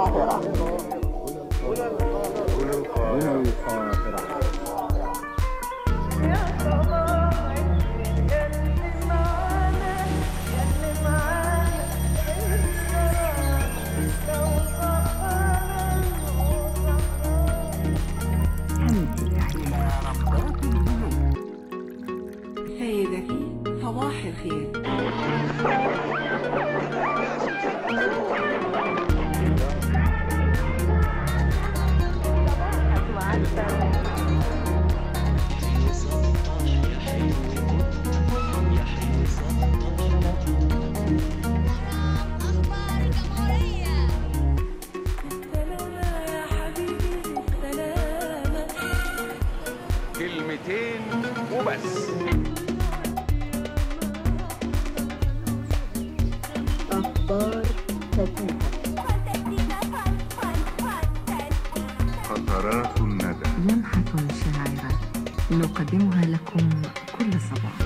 القاهرة سيدتي صباح الخير أخبار الجمهورية كلمتين وبس قطرات الندى لمحة شاعرة نقدمها لكم كل صباح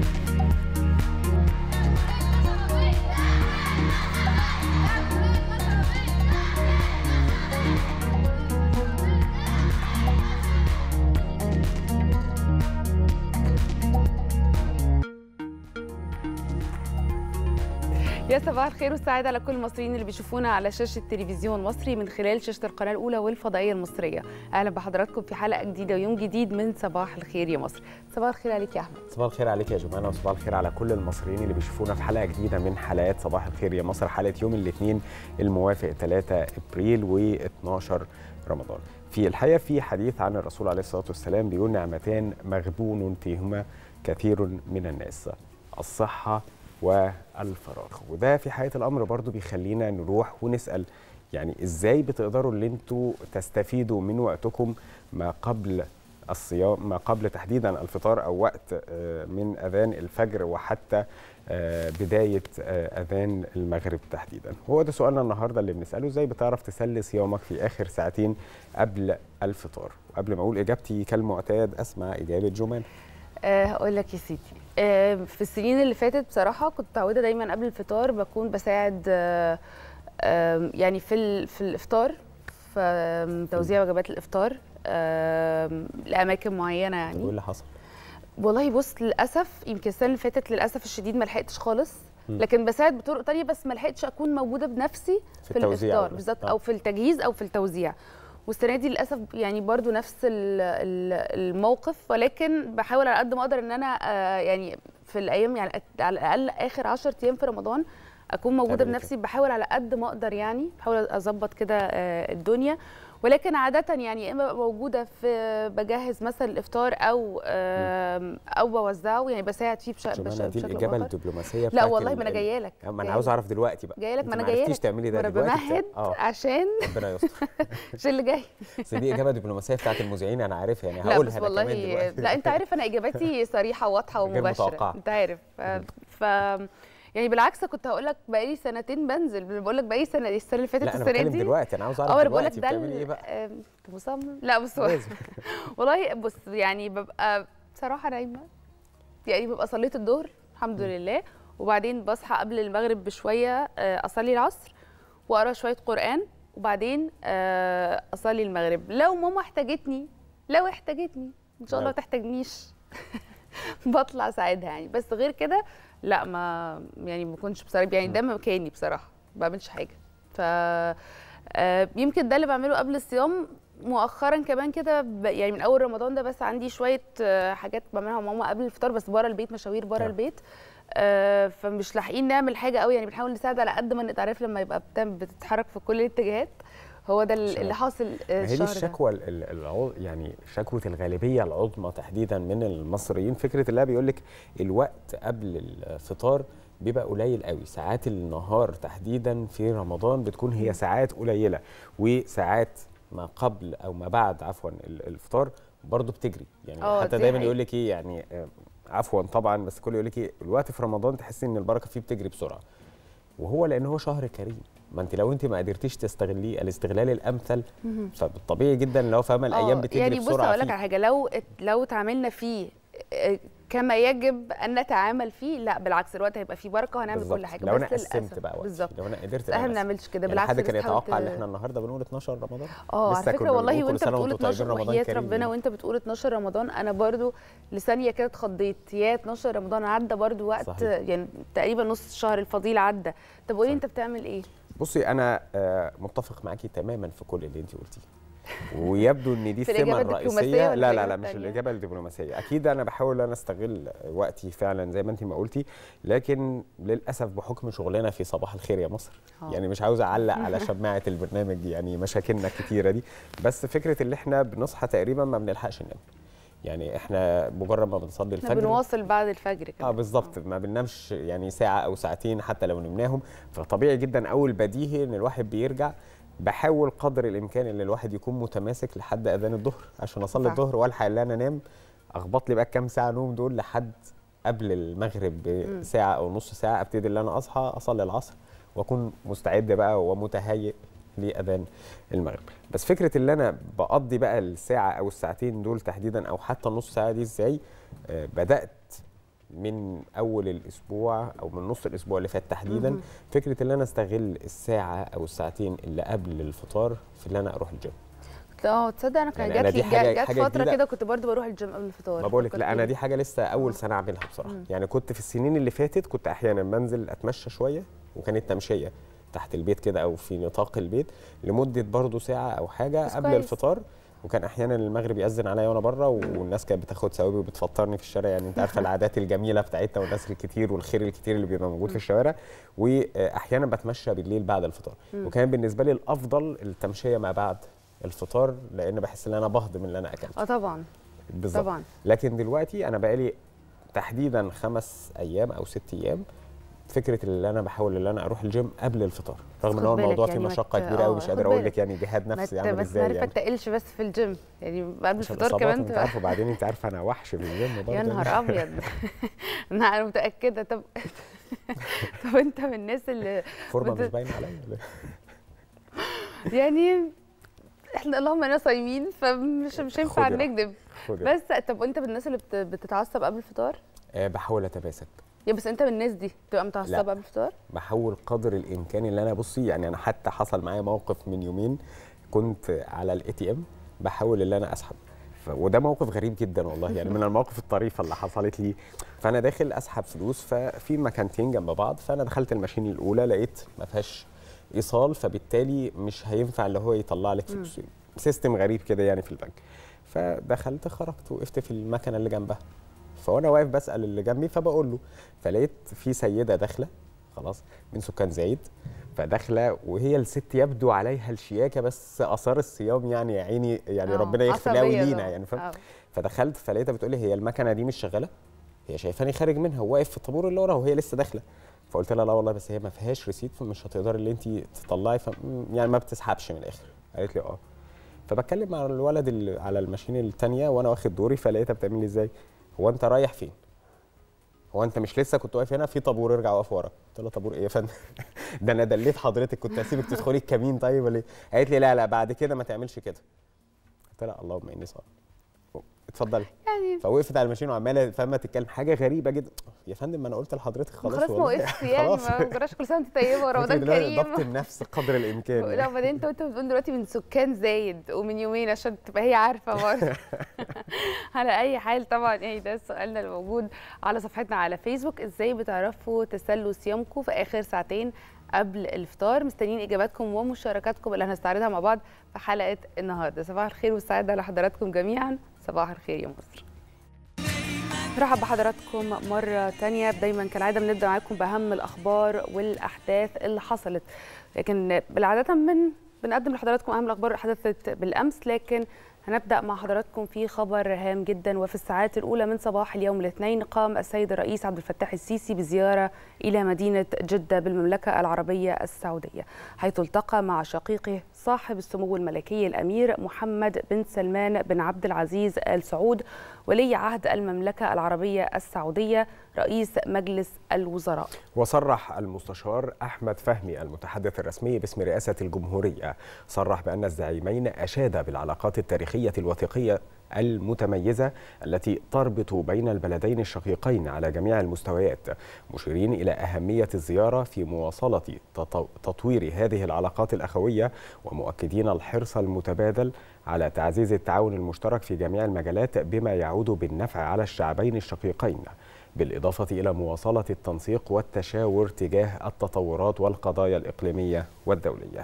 يا صباح الخير والسعادة على كل المصريين اللي بيشوفونا على شاشة تلفزيون مصري من خلال شاشة القناة الأولى والفضائية المصرية أهلا بحضراتكم في حلقة جديدة ويوم جديد من صباح الخير يا مصر صباح الخير عليك يا أحمد صباح الخير عليك يا جمانة وصباح الخير على كل المصريين اللي بيشوفونا في حلقة جديدة من حلقات صباح الخير يا مصر حلقة يوم الاثنين الموافق 3 ابريل و12 رمضان. في الحقيقة في حديث عن الرسول عليه الصلاة والسلام بيقول نعمتان مغبون فيهما كثير من الناس الصحة والفراغ وده في حقيقة الأمر برضو بيخلينا نروح ونسأل يعني ازاي بتقدروا ان انتوا تستفيدوا من وقتكم ما قبل الصيام ما قبل تحديدا الفطار او وقت آه، من اذان الفجر وحتى آه، بدايه آه، اذان المغرب تحديدا هو ده سؤالنا النهارده اللي بنساله ازاي بتعرف تسلي صيامك في اخر ساعتين قبل الفطار وقبل ما اقول اجابتي كالمعتاد اسمع اجابه جمان أه هقول لك يا سيدي أه في السنين اللي فاتت بصراحة كنت متعودة دايما قبل الفطار بكون بساعد أه آم، يعني في ال- في الإفطار في آم، توزيع وجبات الإفطار آم، لأماكن معينة وايه يعني اللي حصل والله بص للاسف يمكن السنه اللي فاتت للاسف الشديد ما لحقتش خالص مم. لكن بساعد بطرق تانية بس ما لحقتش اكون موجوده بنفسي في في, التوزيع الافطار ولا؟ بالظبط آه. او في التجهيز او في التوزيع والسنه دي للاسف يعني برضو نفس ال- ال- الموقف ولكن بحاول على قد ما اقدر ان انا آه، يعني في الايام يعني على الاقل اخر 10 ايام في رمضان اكون موجوده تعملي بنفسي بحاول على قد ما اقدر يعني بحاول اظبط كده آه، الدنيا ولكن عادة يعني يا اما ببقى موجودة في بجهز مثلا الافطار او آم، او بوزعه يعني بساعد فيه بش- بش- جمانة دي بشكل الاجابه أو بآخر. الدبلوماسيه لا بتاعت والله ال- ما انا ال- جايه لك ما انا جاية عاوز لك. اعرف دلوقتي بقى جايه لك أنت ما انا ما جايه عرفتيش لك تعملي ده وانا دلوقتي بمهد بتا- اه عشان ربنا يستر عشان اللي جاي بس دي اجابه دبلوماسيه بتاعت المذيعين انا عارفها يعني لا هقولها بس أنا والله كمان دلوقتي. لا انت عارف انا اجاباتي صريحه وواضحه غير ومباشره متوقعة. انت عارف ف, ف... يعني بالعكس كنت هقول لك بقالي سنتين بنزل بقول لك بقالي سنه السنه اللي فاتت لا انا السنه بتكلم دي دلوقتي انا عاوز اعرف اه انا بقول لك دلوقتي ده بتعملي ايه ال- بقى آم، انت مصمم لا بص هو- لازم. والله بص يعني ببقى بصراحه نايمه يعني ببقى صليت الظهر الحمد لله وبعدين بصحى قبل المغرب بشويه آه، اصلي العصر واقرا شويه قران وبعدين آه، اصلي المغرب لو ماما احتاجتني لو احتاجتني ان شاء الله ما نعم. تحتاجنيش بطلع اساعدها يعني بس غير كده لا ما يعني ما كنتش بصراحه يعني ده مكاني بصراحه ما بعملش حاجه ف آه، يمكن ده اللي بعمله قبل الصيام مؤخرا كمان كده ب- يعني من اول رمضان ده بس عندي شويه آه، حاجات بعملها مع ماما قبل الفطار بس بره البيت مشاوير بره نعم. البيت آه، فمش لاحقين نعمل حاجه قوي يعني بنحاول نساعد على قد ما نقدر عارف لما يبقى بتعمل- بتتحرك في كل الاتجاهات هو ده ال- عشان- اللي حاصل آه، ما هي دي الشهر ده الشكوى ال- ال- العو... يعني شكوى الغالبيه العظمى تحديدا من المصريين فكره اللي بيقول لك الوقت قبل الفطار بيبقى قليل قوي ساعات النهار تحديدا في رمضان بتكون هي ساعات قليله وساعات ما قبل او ما بعد عفوا ال- الفطار برضه بتجري يعني آه، حتى دي دايما حقيقة. يقول لك ايه يعني آه، عفوا طبعا بس كله يقول لك ايه الوقت في رمضان تحسي ان البركه فيه بتجري بسرعه وهو لان هو شهر كريم ما انت لو انت ما قدرتيش تستغليه الاستغلال الامثل فبالطبيعي جدا لو فاهمه الايام آه، بتجري يعني بص بسرعه هقول لك فيه. على حاجه لو لو اتعاملنا فيه آه، كما يجب ان نتعامل فيه لا بالعكس الوقت هيبقى فيه بركه وهنعمل بالظبط. كل حاجه لو بس انا قسمت للأسف. بقى وقتي بالظبط لو انا قدرت احنا ما أقسم. بنعملش كده يعني بالعكس حد كان الناس تحاول يتوقع ان ت- احنا النهارده بنقول 12 رمضان اه على لسه فكره كنا والله بنقول كل وانت سنة بتقول وانتم طيبين، 12 رمضان وحياه كريم. ربنا وانت بتقول 12 رمضان انا برضو لثانيه كده اتخضيت يا 12 رمضان عدى برضو وقت صحيح. يعني تقريبا نص الشهر الفضيل عدى طب قولي صحيح. انت بتعمل ايه بصي انا آه، متفق معاكي تماما في كل اللي انت قلتيه ويبدو ان دي في الثمه الإجابة الدبلوماسية الرئيسيه ولا لا لا الإجابة لا مش التانية؟ الاجابه الدبلوماسيه اكيد انا بحاول ان انا استغل وقتي فعلا زي ما انت ما قلتي لكن للاسف بحكم شغلنا في صباح الخير يا مصر آه. يعني مش عاوز اعلق على شماعه البرنامج يعني مشاكلنا الكتيره دي بس فكره اللي احنا بنصحى تقريبا ما بنلحقش ننام يعني احنا مجرد ما بنصلي احنا الفجر بنواصل بعد الفجر كده اه بالظبط ما بننامش يعني ساعه او ساعتين حتى لو نمناهم فطبيعي جدا اول بديهي ان الواحد بيرجع بحاول قدر الامكان ان الواحد يكون متماسك لحد اذان الظهر عشان اصلي صح. الظهر والحق ان انا انام اخبط لي بقى كام ساعه نوم دول لحد قبل المغرب بساعه او نص ساعه ابتدي ان انا اصحى اصلي العصر واكون مستعد بقى ومتهيئ لاذان المغرب بس فكره اللي انا بقضي بقى الساعه او الساعتين دول تحديدا او حتى النص ساعه دي ازاي آه بدات من اول الاسبوع او من نص الاسبوع اللي فات تحديدا مهم. فكره ان انا استغل الساعه او الساعتين اللي قبل الفطار في ان انا اروح الجيم اه تصدق انا كان يعني أنا جات لي دي حاجة- جات حاجة فتره جديدة. كده كنت برضو بروح الجيم قبل الفطار ما بقولك لا انا فكرتني. دي حاجه لسه اول آه. سنه اعملها بصراحه مم. يعني كنت في السنين اللي فاتت كنت احيانا بنزل اتمشى شويه وكانت تمشيه تحت البيت كده او في نطاق البيت لمده برضو ساعه او حاجه بس قبل كويس. الفطار وكان احيانا المغرب ياذن عليا وانا بره والناس كانت بتاخد ثوابي وبتفطرني في الشارع يعني انت عارفه العادات الجميله بتاعتنا والناس الكتير والخير الكتير اللي بيبقى موجود في الشوارع واحيانا بتمشى بالليل بعد الفطار وكان بالنسبه لي الافضل التمشيه ما بعد الفطار لان بحس ان انا بهضم اللي انا اكلته اه طبعا بالظبط طبعا لكن دلوقتي انا بقالي تحديدا خمس ايام او ست ايام فكره اللي انا بحاول ان انا اروح الجيم قبل الفطار رغم ان خد هو بالك الموضوع يعني فيه ما مشقه ت- كبيره قوي آه، مش خد قادر اقول بالك. لك يعني جهاد ما نفسي ت- عامل بس ازاي ما يعني تقلش بس في الجيم يعني قبل عشان الفطار الإصابات كمان انت تبقى عارف وبعدين انت عارفه انا وحش في الجيم برضه يا يعني. نهار ابيض انا انا متاكده طب طب انت من الناس اللي فورمه بت- مش باينه عليا ولا إيه؟ يعني احنا اللهم انا صايمين فمش مش هينفع خدي راحتك. نكذب خد بس طب وانت من الناس اللي بت- بتتعصب قبل الفطار آه بحاول اتماسك يا بس انت من الناس دي بتبقى متعصب لا. قبل الفطار بحاول قدر الامكان اللي انا بصي يعني انا حتى حصل معايا موقف من يومين كنت على الاي تي ام بحاول ان انا اسحب ف... وده موقف غريب جدا والله يعني من المواقف الطريفه اللي حصلت لي فانا داخل اسحب فلوس ففي مكانتين جنب بعض فانا دخلت الماشين الاولى لقيت ما فيهاش ايصال فبالتالي مش هينفع اللي هو يطلع لك فلوس سيستم غريب كده يعني في البنك فدخلت خرجت وقفت في المكنه اللي جنبها فوانا واقف بسال اللي جنبي فبقول له فلقيت في سيده داخله خلاص من سكان زايد فداخله وهي الست يبدو عليها الشياكه بس اثار الصيام يعني يا عيني يعني آه، ربنا يغفر لها عصبية ولينا بقى. يعني فاهم آه. فدخلت فلقيتها بتقول لي هي المكنه دي مش شغاله هي شايفاني خارج منها وواقف في الطابور اللي ورا وهي لسه داخله فقلت لها لا والله بس هي ما فيهاش ريسيت فمش هتقدري اللي انت تطلعي ف... يعني ما بتسحبش من الاخر قالت لي اه فبتكلم مع الولد اللي على الماشين الثانيه وانا واخد دوري فلقيتها بتعمل لي ازاي هو انت رايح فين هو انت مش لسه كنت واقف هنا في طابور ارجع واقف ورا قلت لها طابور ايه يا فندم ده انا دليت حضرتك كنت هسيبك تدخلي الكمين طيب ولا ايه قالت لي لا لا بعد كده ما تعملش كده قلت لها اللهم اني صائم اتفضلي يعني فوقفت على الماشين وعماله فاهمه تتكلم حاجه غريبه جدا يا فندم ما انا قلت لحضرتك خلاص خلاص ما والله. وقفتش يعني خلاص. ما جراش كل سنه وانت طيبه قلت ورمضان لا، كريم ضبط النفس قدر الامكان لا يعني. وبعدين انت وانت بتقول دلوقتي من سكان زايد ومن يومين عشان تبقى هي عارفه برضه على اي حال طبعا يعني ده سؤالنا الموجود على صفحتنا على فيسبوك ازاي بتعرفوا تسلوا صيامكم في اخر ساعتين قبل الفطار مستنيين اجاباتكم ومشاركاتكم اللي هنستعرضها مع بعض في حلقه النهارده صباح الخير والسعاده لحضراتكم جميعا صباح الخير يا مصر نرحب بحضراتكم مرة تانية دايما كالعادة بنبدأ معاكم بأهم الأخبار والأحداث اللي حصلت لكن بالعادة من بنقدم لحضراتكم أهم الأخبار اللي حدثت بالأمس لكن هنبدأ مع حضراتكم في خبر هام جدا وفي الساعات الأولى من صباح اليوم الاثنين قام السيد الرئيس عبد الفتاح السيسي بزيارة إلى مدينة جدة بالمملكة العربية السعودية حيث التقى مع شقيقه صاحب السمو الملكي الأمير محمد بن سلمان بن عبد العزيز آل سعود ولي عهد المملكة العربية السعودية رئيس مجلس الوزراء وصرح المستشار احمد فهمي المتحدث الرسمي باسم رئاسه الجمهوريه صرح بان الزعيمين اشادا بالعلاقات التاريخيه الوثيقيه المتميزة التي تربط بين البلدين الشقيقين على جميع المستويات مشيرين إلى أهمية الزيارة في مواصلة تطو- تطوير هذه العلاقات الأخوية ومؤكدين الحرص المتبادل على تعزيز التعاون المشترك في جميع المجالات بما يعود بالنفع على الشعبين الشقيقين بالإضافة إلى مواصلة التنسيق والتشاور تجاه التطورات والقضايا الإقليمية والدولية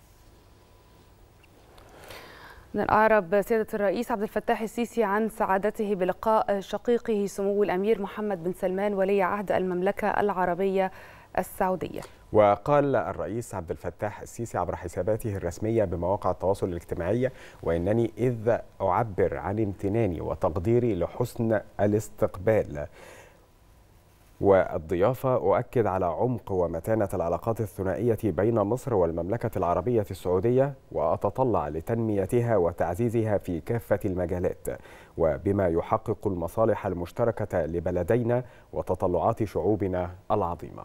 من الأعرب سيادة الرئيس عبد الفتاح السيسي عن سعادته بلقاء شقيقه سمو الأمير محمد بن سلمان ولي عهد المملكة العربية السعودية وقال الرئيس عبد الفتاح السيسي عبر حساباته الرسمية بمواقع التواصل الاجتماعي وإنني إذ أعبر عن امتناني وتقديري لحسن الاستقبال والضيافة أؤكد على عمق ومتانة العلاقات الثنائية بين مصر والمملكة العربية السعودية وأتطلع لتنميتها وتعزيزها في كافة المجالات وبما يحقق المصالح المشتركة لبلدينا وتطلعات شعوبنا العظيمة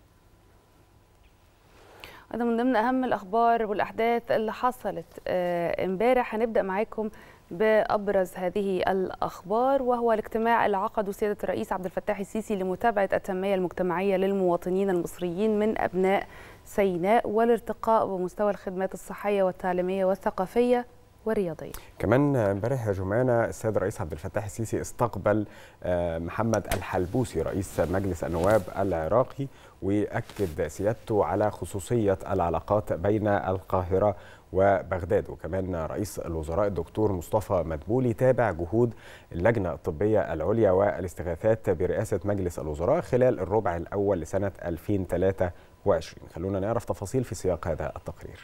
هذا من ضمن أهم الأخبار والأحداث اللي حصلت آه، امبارح هنبدأ معاكم بأبرز هذه الأخبار وهو الاجتماع اللي عقده سيادة الرئيس عبد الفتاح السيسي لمتابعة التنمية المجتمعية للمواطنين المصريين من أبناء سيناء والارتقاء بمستوى الخدمات الصحية والتعليمية والثقافية والرياضية كمان امبارح يا جمانة السيد الرئيس عبد الفتاح السيسي استقبل آه، محمد الحلبوسي رئيس مجلس النواب العراقي وأكد سيادته على خصوصية العلاقات بين القاهرة وبغداد وكمان رئيس الوزراء الدكتور مصطفى مدبولي تابع جهود اللجنة الطبية العليا والاستغاثات برئاسة مجلس الوزراء خلال الربع الأول لسنة 2023 خلونا نعرف تفاصيل في سياق هذا التقرير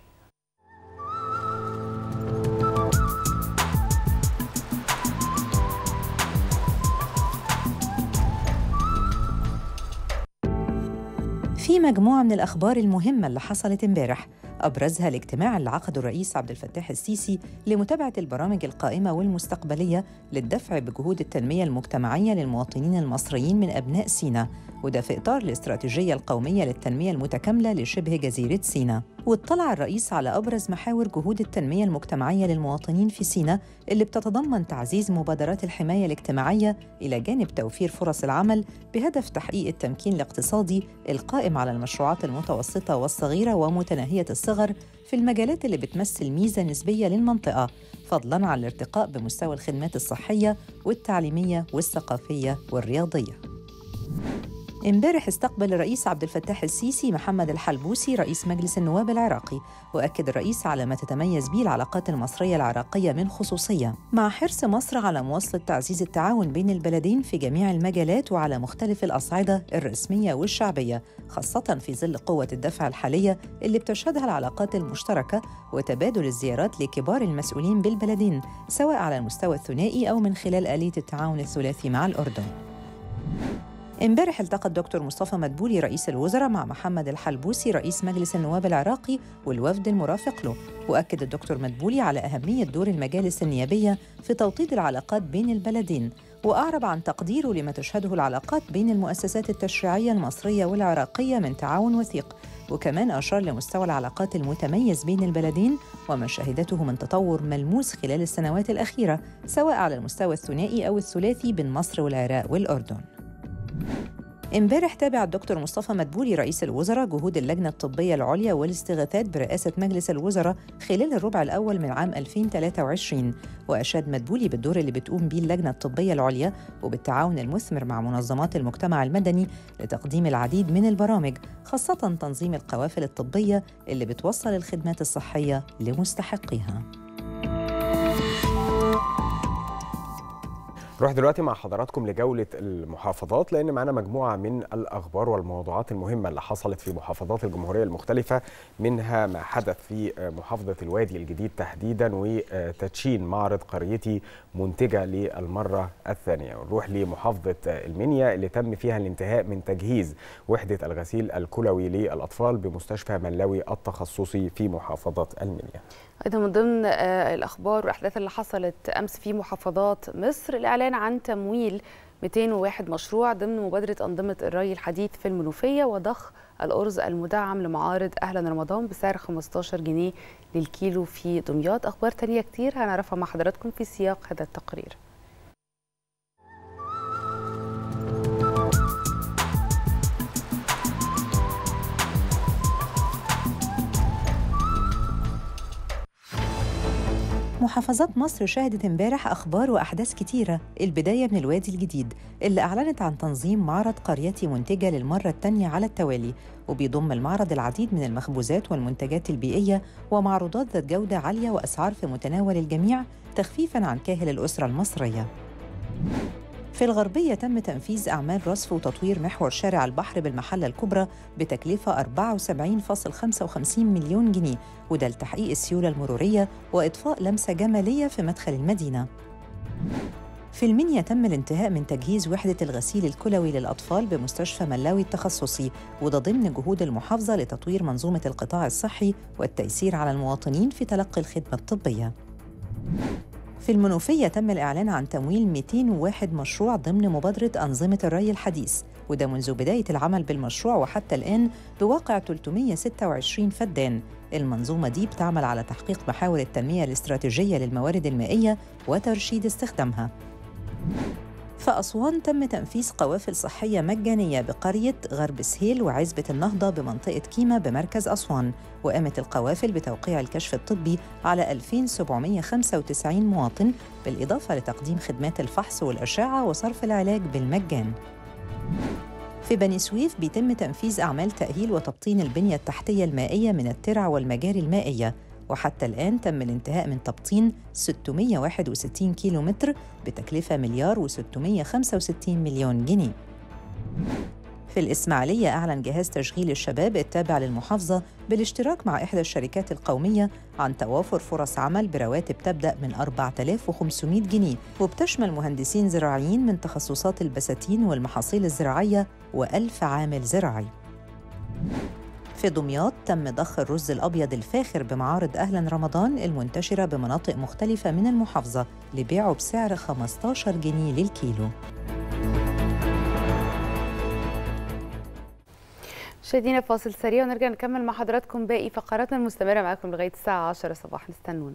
في مجموعة من الأخبار المهمة اللي حصلت امبارح أبرزها الاجتماع اللي عقده الرئيس عبد الفتاح السيسي لمتابعة البرامج القائمة والمستقبلية للدفع بجهود التنمية المجتمعية للمواطنين المصريين من أبناء سيناء وده في إطار الاستراتيجية القومية للتنمية المتكاملة لشبه جزيرة سيناء واطلع الرئيس على أبرز محاور جهود التنمية المجتمعية للمواطنين في سيناء اللي بتتضمن تعزيز مبادرات الحماية الاجتماعية إلى جانب توفير فرص العمل بهدف تحقيق التمكين الاقتصادي القائم على المشروعات المتوسطة والصغيرة ومتناهية الصغر في المجالات اللي بتمثل ميزة نسبية للمنطقة فضلاً عن الارتقاء بمستوى الخدمات الصحية والتعليمية والثقافية والرياضية امبارح استقبل الرئيس عبد الفتاح السيسي محمد الحلبوسي رئيس مجلس النواب العراقي واكد الرئيس على ما تتميز به العلاقات المصريه العراقيه من خصوصيه مع حرص مصر على مواصله تعزيز التعاون بين البلدين في جميع المجالات وعلى مختلف الاصعده الرسميه والشعبيه خاصه في ظل قوه الدفع الحاليه اللي بتشهدها العلاقات المشتركه وتبادل الزيارات لكبار المسؤولين بالبلدين سواء على المستوى الثنائي او من خلال اليه التعاون الثلاثي مع الاردن امبارح التقى الدكتور مصطفى مدبولي رئيس الوزراء مع محمد الحلبوسي رئيس مجلس النواب العراقي والوفد المرافق له واكد الدكتور مدبولي على اهميه دور المجالس النيابيه في توطيد العلاقات بين البلدين واعرب عن تقديره لما تشهده العلاقات بين المؤسسات التشريعيه المصريه والعراقيه من تعاون وثيق وكمان أشار لمستوى العلاقات المتميز بين البلدين وما شهدته من تطور ملموس خلال السنوات الأخيرة سواء على المستوى الثنائي أو الثلاثي بين مصر والعراق والأردن امبارح تابع الدكتور مصطفى مدبولي رئيس الوزراء جهود اللجنة الطبية العليا والاستغاثات برئاسة مجلس الوزراء خلال الربع الأول من عام 2023 وأشاد مدبولي بالدور اللي بتقوم به اللجنة الطبية العليا وبالتعاون المثمر مع منظمات المجتمع المدني لتقديم العديد من البرامج خاصة تنظيم القوافل الطبية اللي بتوصل الخدمات الصحية لمستحقيها نروح دلوقتي مع حضراتكم لجولة المحافظات لأن معانا مجموعة من الأخبار والموضوعات المهمة اللي حصلت في محافظات الجمهورية المختلفة منها ما حدث في محافظة الوادي الجديد تحديدا وتدشين معرض قريتي منتجة للمرة الثانية نروح لمحافظة المنيا اللي تم فيها الانتهاء من تجهيز وحدة الغسيل الكلوي للأطفال بمستشفى ملاوي التخصصي في محافظة المنيا أيضا من ضمن آه، الأخبار والأحداث اللي حصلت أمس في محافظات مصر الإعلان عن تمويل 201 مشروع ضمن مبادرة أنظمة الري الحديث في المنوفية وضخ الأرز المدعم لمعارض أهلا رمضان بسعر 15 جنيه للكيلو في دمياط أخبار تانية كتير هنعرفها مع حضراتكم في سياق هذا التقرير محافظات مصر شهدت امبارح أخبار وأحداث كتيرة البداية من الوادي الجديد اللي أعلنت عن تنظيم معرض قريتي منتجة للمرة الثانية على التوالي وبيضم المعرض العديد من المخبوزات والمنتجات البيئية ومعروضات ذات جودة عالية وأسعار في متناول الجميع تخفيفاً عن كاهل الأسرة المصرية في الغربية تم تنفيذ أعمال رصف وتطوير محور شارع البحر بالمحلة الكبرى بتكلفة 74.55 مليون جنيه وده لتحقيق السيولة المرورية وإضفاء لمسة جمالية في مدخل المدينة في المنيا تم الانتهاء من تجهيز وحدة الغسيل الكلوي للأطفال بمستشفى ملاوي التخصصي وده ضمن جهود المحافظة لتطوير منظومة القطاع الصحي والتيسير على المواطنين في تلقي الخدمة الطبية في المنوفية تم الإعلان عن تمويل 201 مشروع ضمن مبادرة أنظمة الري الحديث وده منذ بداية العمل بالمشروع وحتى الآن بواقع 326 فدان المنظومة دي بتعمل على تحقيق محاور التنمية الاستراتيجية للموارد المائية وترشيد استخدامها في أسوان تم تنفيذ قوافل صحية مجانية بقرية غرب سهيل وعزبة النهضة بمنطقة كيما بمركز أسوان وقامت القوافل بتوقيع الكشف الطبي على 2795 مواطن بالإضافة لتقديم خدمات الفحص والأشعة وصرف العلاج بالمجان في بني سويف بيتم تنفيذ أعمال تأهيل وتبطين البنية التحتية المائية من الترع والمجاري المائية وحتى الآن تم الانتهاء من تبطين 661 كيلو متر بتكلفة مليار و665 مليون جنيه في الإسماعيلية أعلن جهاز تشغيل الشباب التابع للمحافظة بالاشتراك مع إحدى الشركات القومية عن توافر فرص عمل برواتب تبدأ من 4500 جنيه وبتشمل مهندسين زراعيين من تخصصات البساتين والمحاصيل الزراعية وألف عامل زراعي في دمياط تم ضخ الرز الأبيض الفاخر بمعارض أهلا رمضان المنتشرة بمناطق مختلفة من المحافظة لبيعه بسعر 15 جنيه للكيلو مشاهدينا فاصل سريع ونرجع نكمل مع حضراتكم باقي فقراتنا المستمرة معاكم لغاية الساعة 10 صباحا استنونا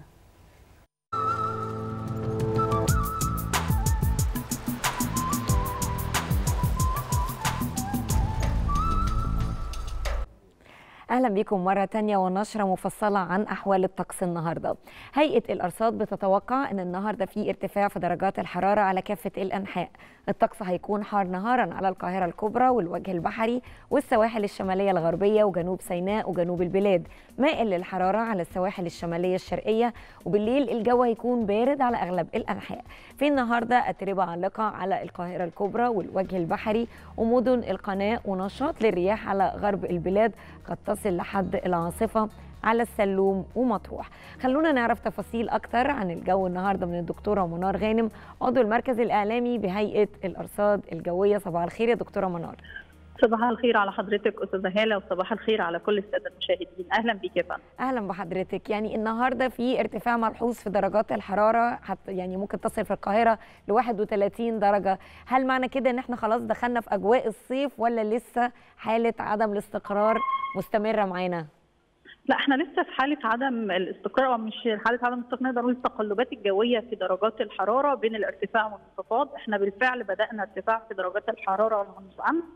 اهلا بكم مره تانية ونشره مفصله عن احوال الطقس النهارده هيئه الارصاد بتتوقع ان النهارده في ارتفاع في درجات الحراره على كافه الانحاء الطقس هيكون حار نهارا على القاهره الكبرى والوجه البحري والسواحل الشماليه الغربيه وجنوب سيناء وجنوب البلاد مائل للحراره على السواحل الشماليه الشرقيه وبالليل الجو هيكون بارد على اغلب الانحاء في النهارده اتربه عالقه على القاهره الكبرى والوجه البحري ومدن القناه ونشاط للرياح على غرب البلاد قد تصل لحد العاصفه على السلوم ومطروح خلونا نعرف تفاصيل اكتر عن الجو النهارده من الدكتوره منار غانم عضو المركز الاعلامي بهيئه الارصاد الجويه صباح الخير يا دكتوره منار صباح الخير على حضرتك استاذه هاله وصباح الخير على كل الساده المشاهدين اهلا بيك يا فندم اهلا بحضرتك يعني النهارده في ارتفاع ملحوظ في درجات الحراره حتى يعني ممكن تصل في القاهره ل 31 درجه هل معنى كده ان احنا خلاص دخلنا في اجواء الصيف ولا لسه حاله عدم الاستقرار مستمره معانا لا احنا لسه في حاله عدم الاستقرار او مش حاله عدم الاستقرار نقدر نقول التقلبات الجويه في درجات الحراره بين الارتفاع والانخفاض احنا بالفعل بدانا ارتفاع في درجات الحراره منذ امس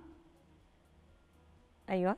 ايوه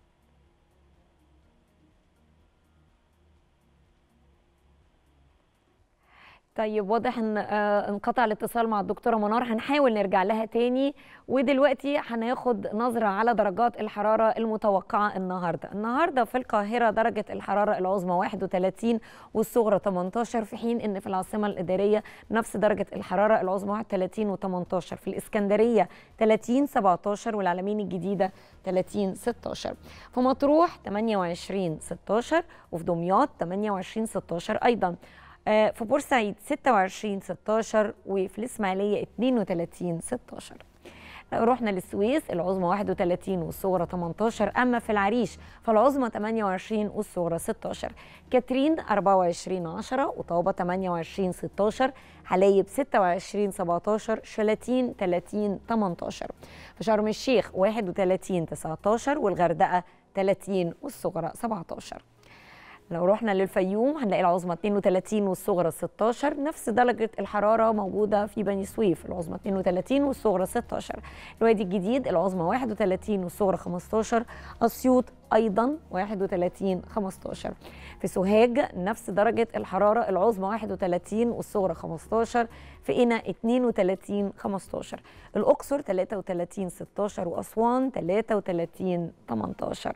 طيب واضح ان آه، انقطع الاتصال مع الدكتوره منار هنحاول نرجع لها تاني ودلوقتي هناخد نظره على درجات الحراره المتوقعه النهارده النهارده في القاهره درجه الحراره العظمى 31 والصغرى 18 في حين ان في العاصمه الاداريه نفس درجه الحراره العظمى 31 و18 في الاسكندريه 30 17 والعلمين الجديده 30 16 في مطروح 28 16 وفي دمياط 28 16 ايضا آه، في بورسعيد 26 16 وفي الإسماعيلية 32 16 لو رحنا للسويس العظمى 31 والصغرى 18 أما في العريش فالعظمى 28 والصغرى 16 كاترين 24 10 وطابة 28 16 حلايب 26 17 شلاتين 30 18 في شرم الشيخ 31 19 والغردقة 30 والصغرى 17 لو رحنا للفيوم هنلاقي العظمى 32 والصغرى 16 نفس درجة الحرارة موجودة في بني سويف العظمى 32 والصغرى 16 الوادي الجديد العظمى 31 والصغرى 15 أسيوط أيضا 31 15 في سوهاج نفس درجة الحرارة العظمى 31 والصغرى 15 في قنا 32 15 الأقصر 33 16 وأسوان 33 18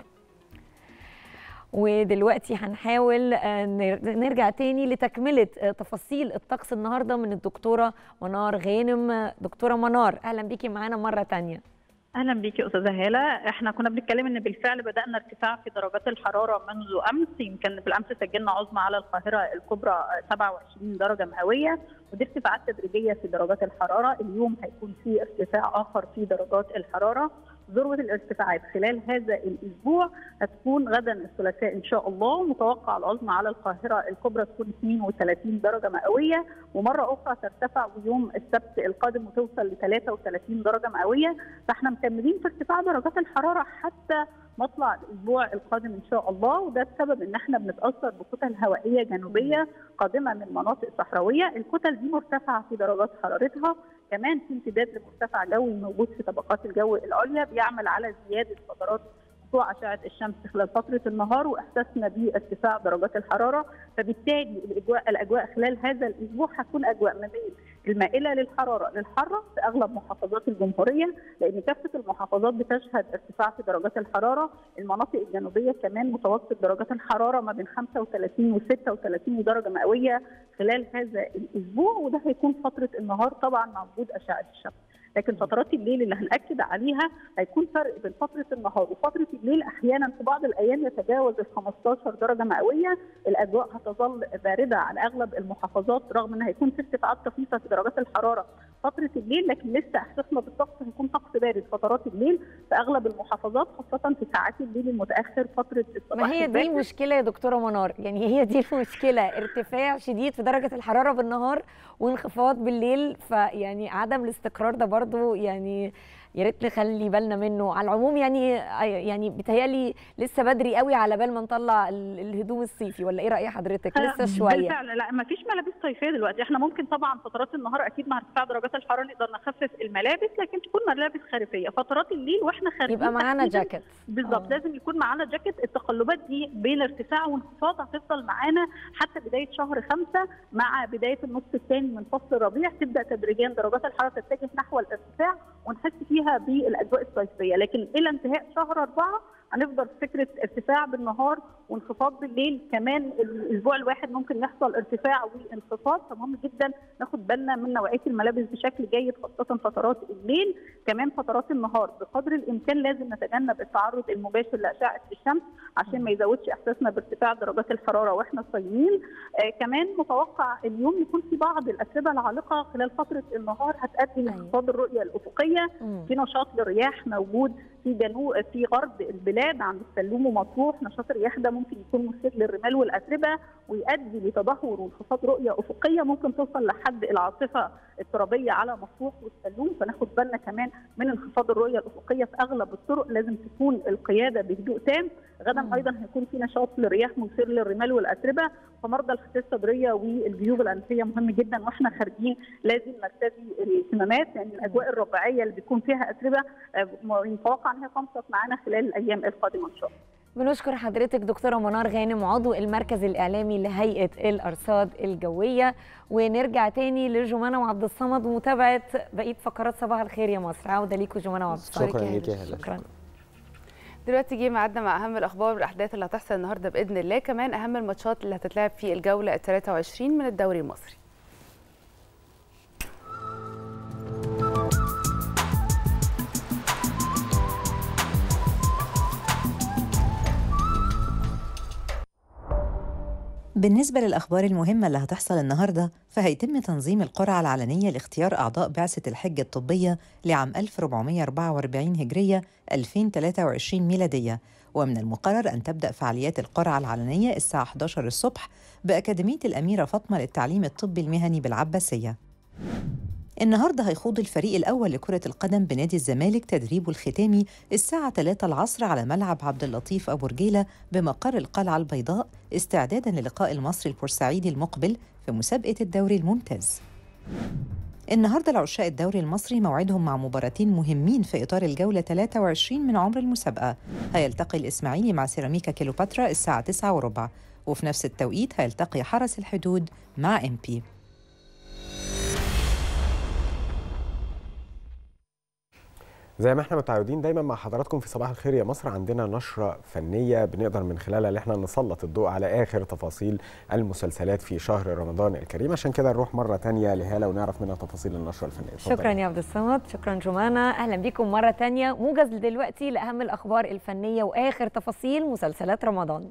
ودلوقتي هنحاول آه، نر- نرجع تاني لتكملة آه، تفاصيل الطقس النهاردة من الدكتورة منار غانم آه، دكتورة منار أهلا بيكي معانا مرة تانية اهلا بيكي يا استاذه هاله احنا كنا بنتكلم ان بالفعل بدانا ارتفاع في درجات الحراره منذ امس يمكن بالامس سجلنا عظمى على القاهره الكبرى 27 درجه مئويه ودي ارتفاعات تدريجيه في درجات الحراره اليوم هيكون في ارتفاع اخر في درجات الحراره ذروه الارتفاعات خلال هذا الاسبوع هتكون غدا الثلاثاء ان شاء الله متوقع العظمى على القاهره الكبرى تكون 32 درجه مئويه ومره اخرى ترتفع يوم السبت القادم وتوصل ل 33 درجه مئويه فاحنا مكملين في ارتفاع درجات الحراره حتى مطلع الاسبوع القادم ان شاء الله وده بسبب ان احنا بنتاثر بكتل هوائيه جنوبيه قادمه من مناطق صحراويه الكتل دي مرتفعه في درجات حرارتها كمان في امتداد لمرتفع جوي موجود في طبقات الجو العليا بيعمل على زياده فترات سطوع اشعه الشمس خلال فتره النهار واحساسنا بارتفاع درجات الحراره فبالتالي الاجواء الاجواء خلال هذا الاسبوع هتكون اجواء ما بين المائله للحراره للحاره في اغلب محافظات الجمهوريه لان كافه المحافظات بتشهد ارتفاع في درجات الحراره المناطق الجنوبيه كمان متوسط درجات الحراره ما بين 35 و 36 درجه مئويه خلال هذا الاسبوع وده هيكون فتره النهار طبعا مع وجود اشعه الشمس لكن فترات الليل اللي هنأكد عليها هيكون فرق بين فترة النهار وفترة الليل أحيانا في بعض الأيام يتجاوز ال 15 درجة مئوية الأجواء هتظل باردة على أغلب المحافظات رغم أن هيكون في ارتفاعات طفيفة في درجات الحرارة فترة الليل لكن لسه إحساسنا بالطقس هيكون طقس بارد فترات الليل في أغلب المحافظات خاصة في ساعات الليل المتأخر فترة الصباح ما هي دي الباكر. المشكلة يا دكتورة منار يعني هي دي المشكلة ارتفاع شديد في درجة الحرارة بالنهار وانخفاض بالليل فيعني عدم الاستقرار ده برضو يعني يا ريت نخلي بالنا منه على العموم يعني يعني بيتهيألي لسه بدري قوي على بال ما نطلع ال- الهدوم الصيفي ولا ايه رأي حضرتك لسه شوية بالفعل لا ما فيش ملابس صيفيه دلوقتي احنا ممكن طبعا فترات النهار اكيد مع ارتفاع درجات الحراره نقدر نخفف الملابس لكن تكون ملابس خريفيه فترات الليل واحنا خارجين يبقى معانا تحديداً جاكيت بالظبط آه. لازم يكون معانا جاكيت التقلبات دي بين ارتفاع وانخفاض هتفضل معانا حتى بدايه شهر خمسة مع بدايه النص الثاني من فصل الربيع تبدا تدريجيا درجات الحراره تتجه نحو الارتفاع ونحس فيها بالاجواء الصيفيه لكن الى انتهاء شهر أربعة هنفضل في فكره ارتفاع بالنهار وانخفاض بالليل كمان الاسبوع الواحد ممكن يحصل ارتفاع وانخفاض فمهم جدا ناخد بالنا من نوعيه الملابس بشكل جيد خاصه فترات الليل كمان فترات النهار بقدر الامكان لازم نتجنب التعرض المباشر لاشعه الشمس عشان ما يزودش احساسنا بارتفاع درجات الحراره واحنا صايمين آه كمان متوقع اليوم يكون في بعض الاتربه العالقه خلال فتره النهار هتؤدي لانخفاض الرؤيه الافقيه مم. في نشاط للرياح موجود في جنوب في غرب البلاد عند السلوم ومطروح نشاط الرياح ده ممكن يكون مثير للرمال والاتربه ويؤدي لتدهور وانخفاض رؤيه افقيه ممكن توصل لحد العاصفه الترابيه على مطروح والسلوم فناخد بالنا كمان من انخفاض الرؤيه الافقيه في اغلب الطرق لازم تكون القياده بهدوء تام غدا مم. ايضا هيكون في نشاط للرياح مثير للرمال والاتربه فمرضى الحساسيه الصدريه والجيوب الانفيه مهم جدا واحنا خارجين لازم نرتدي الكمامات لان الاجواء الربيعيه اللي بيكون فيها اتربه آه، متوقع انها تنشط معانا خلال الايام القادمه ان شاء الله بنشكر حضرتك دكتورة منار غانم عضو المركز الإعلامي لهيئة الأرصاد الجوية ونرجع تاني لجمانة وعبد الصمد ومتابعة بقية فقرات صباح الخير يا مصر عودة ليكم جمانة وعبد الصمد شكرا ليك يا هلا شكرا دلوقتي جه ميعادنا مع اهم الاخبار والاحداث اللي هتحصل النهارده باذن الله كمان اهم الماتشات اللي هتتلعب في الجوله ال 23 من الدوري المصري بالنسبة للأخبار المهمة اللي هتحصل النهاردة فهيتم تنظيم القرعة العلنية لاختيار أعضاء بعثة الحج الطبية لعام 1444 هجرية 2023 ميلادية ومن المقرر أن تبدأ فعاليات القرعة العلنية الساعة 11 الصبح بأكاديمية الأميرة فاطمة للتعليم الطبي المهني بالعباسية النهارده هيخوض الفريق الأول لكرة القدم بنادي الزمالك تدريبه الختامي الساعة 3 العصر على ملعب عبد اللطيف أبو رجيلة بمقر القلعة البيضاء استعدادا للقاء المصري البورسعيدي المقبل في مسابقة الدوري الممتاز. النهارده العشاء الدوري المصري موعدهم مع مباراتين مهمين في إطار الجولة 23 من عمر المسابقة هيلتقي الإسماعيلي مع سيراميكا كيلوباترا الساعة 9 وربع وفي نفس التوقيت هيلتقي حرس الحدود مع إم بي زي ما احنا متعودين دايما مع حضراتكم في صباح الخير يا مصر عندنا نشرة فنية بنقدر من خلالها ان احنا نسلط الضوء على اخر تفاصيل المسلسلات في شهر رمضان الكريم عشان كده نروح مرة تانية لهالة ونعرف منها تفاصيل النشرة الفنية اتفضلي. شكرا يا عبد الصمد شكرا جمانة أهلا بيكم مرة تانية موجز دلوقتي لأهم الأخبار الفنية وآخر تفاصيل مسلسلات رمضان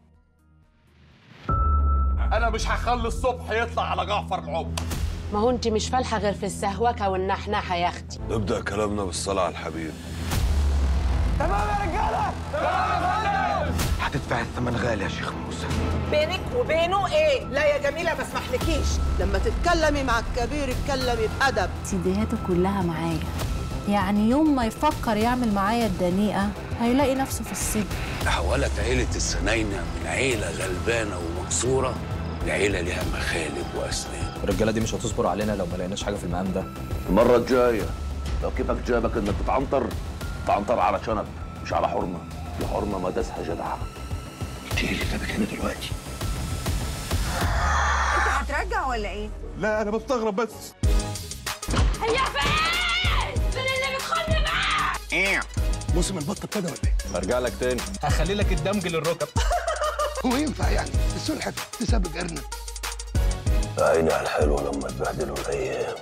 انا مش هخلي الصبح يطلع على جعفر العمر ما هو انت مش فالحه غير في السهوكه والنحنحه يا اختي نبدأ كلامنا بالصلاة على الحبيب هتدفع الثمن غالي يا شيخ موسى بينك وبينه ايه لا يا جميله ما اسمحلكيش لما تتكلمي مع الكبير اتكلمي بادب سيديهاته كلها معايا يعني يوم ما يفكر يعمل معايا الدنيئة هيلاقي نفسه في السجن تحولت عيلة السناينة من عيلة غلبانة ومكسورة لعيلة ليها مخالب وأسنان الرجاله دي مش هتصبر علينا لو ما لقيناش حاجه في المقام ده المرة الجاية لو كيفك جابك إنك تتعنطر تعنطر على شنب مش على حرمة دي حرمة ما داسها جدعة انت ايه اللي جابك هنا دلوقتي؟ انت هترجع ولا ايه لا انا بستغرب بس هي فين فين اللي بتخلي معاه ايه موسم البط ابتدى ولا ايه؟ هرجع لك تاني هخلي لك الدمج للركب هو ينفع يعني السلحة تسابق أرنب عيني على الحلوة لما تبهدلوا الأيام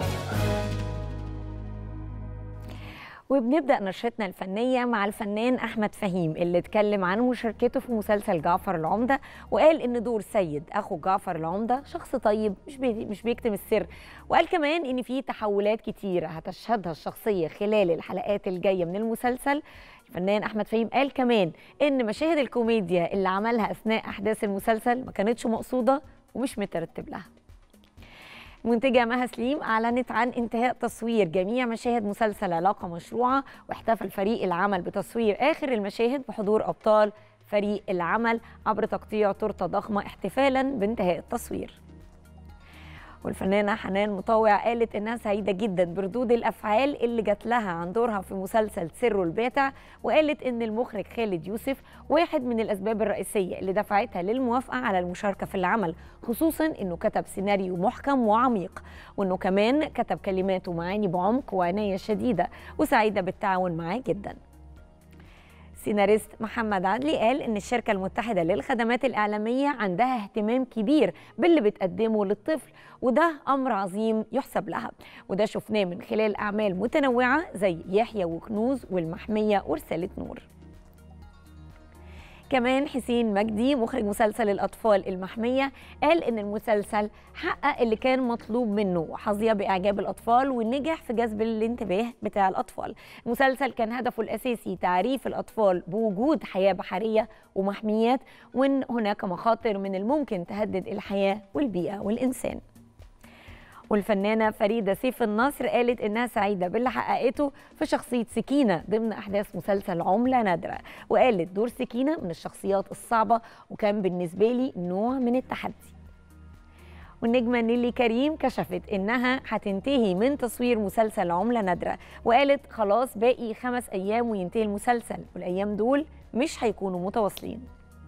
وبنبدأ نشرتنا الفنية مع الفنان أحمد فهيم اللي اتكلم عن مشاركته في مسلسل جعفر العمدة وقال إن دور سيد أخو جعفر العمدة شخص طيب مش بي مش بيكتم السر وقال كمان إن في تحولات كتيرة هتشهدها الشخصية خلال الحلقات الجاية من المسلسل الفنان أحمد فهيم قال كمان إن مشاهد الكوميديا اللي عملها أثناء أحداث المسلسل ما كانتش مقصودة ومش مترتب لها المنتجة مها سليم أعلنت عن انتهاء تصوير جميع مشاهد مسلسل علاقة مشروعة واحتفل فريق العمل بتصوير آخر المشاهد بحضور أبطال فريق العمل عبر تقطيع تورتة ضخمة احتفالا بانتهاء التصوير والفنانة حنان مطاوع قالت إنها سعيدة جدا بردود الأفعال اللي جات لها عن دورها في مسلسل سر الباتع وقالت إن المخرج خالد يوسف واحد من الأسباب الرئيسية اللي دفعتها للموافقة على المشاركة في العمل خصوصا إنه كتب سيناريو محكم وعميق وإنه كمان كتب كلمات ومعاني بعمق وعناية شديدة وسعيدة بالتعاون معاه جداً سيناريست محمد عدلي قال ان الشركه المتحده للخدمات الاعلاميه عندها اهتمام كبير باللي بتقدمه للطفل وده امر عظيم يحسب لها وده شفناه من خلال اعمال متنوعه زي يحيى وكنوز والمحميه ورساله نور كمان حسين مجدي مخرج مسلسل الأطفال المحمية قال إن المسلسل حقق اللي كان مطلوب منه وحظي بإعجاب الأطفال ونجح في جذب الانتباه بتاع الأطفال المسلسل كان هدفه الأساسي تعريف الأطفال بوجود حياة بحرية ومحميات وإن هناك مخاطر من الممكن تهدد الحياة والبيئة والإنسان والفنانة فريدة سيف النصر قالت إنها سعيدة باللي حققته في شخصية سكينة ضمن أحداث مسلسل عملة نادرة وقالت دور سكينة من الشخصيات الصعبة وكان بالنسبة لي نوع من التحدي والنجمة نيلي كريم كشفت إنها هتنتهي من تصوير مسلسل عملة نادرة وقالت خلاص باقي خمس أيام وينتهي المسلسل والأيام دول مش هيكونوا متواصلين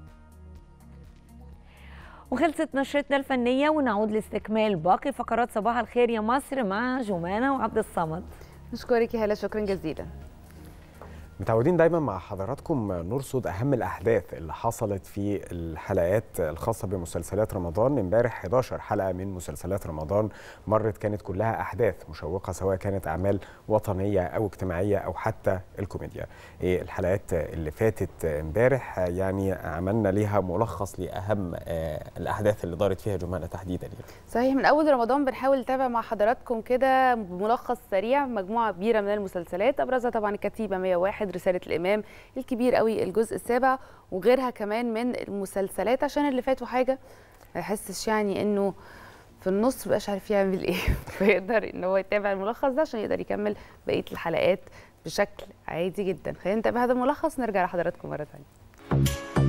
وخلصت نشرتنا الفنية ونعود لاستكمال باقي فقرات صباح الخير يا مصر مع جمانة وعبد الصمد نشكرك يا هلا شكرا جزيلا متعودين دايما مع حضراتكم نرصد اهم الاحداث اللي حصلت في الحلقات الخاصه بمسلسلات رمضان امبارح 11 حلقه من مسلسلات رمضان مرت كانت كلها احداث مشوقه سواء كانت اعمال وطنيه او اجتماعيه او حتى الكوميديا إيه الحلقات اللي فاتت امبارح يعني عملنا ليها ملخص لاهم آه، الاحداث اللي دارت فيها جمانه تحديدا يعني. صحيح من اول رمضان بنحاول نتابع مع حضراتكم كده بملخص سريع مجموعه كبيره من المسلسلات ابرزها طبعا الكتيبه 101 رساله الامام الكبير قوي الجزء السابع وغيرها كمان من المسلسلات عشان اللي فاتوا حاجه ما يحسش يعني انه في النص مبقاش عارف يعمل ايه فيقدر ان هو يتابع الملخص ده عشان يقدر يكمل بقيه الحلقات بشكل عادي جدا خلينا نتابع هذا الملخص نرجع لحضراتكم مره ثانيه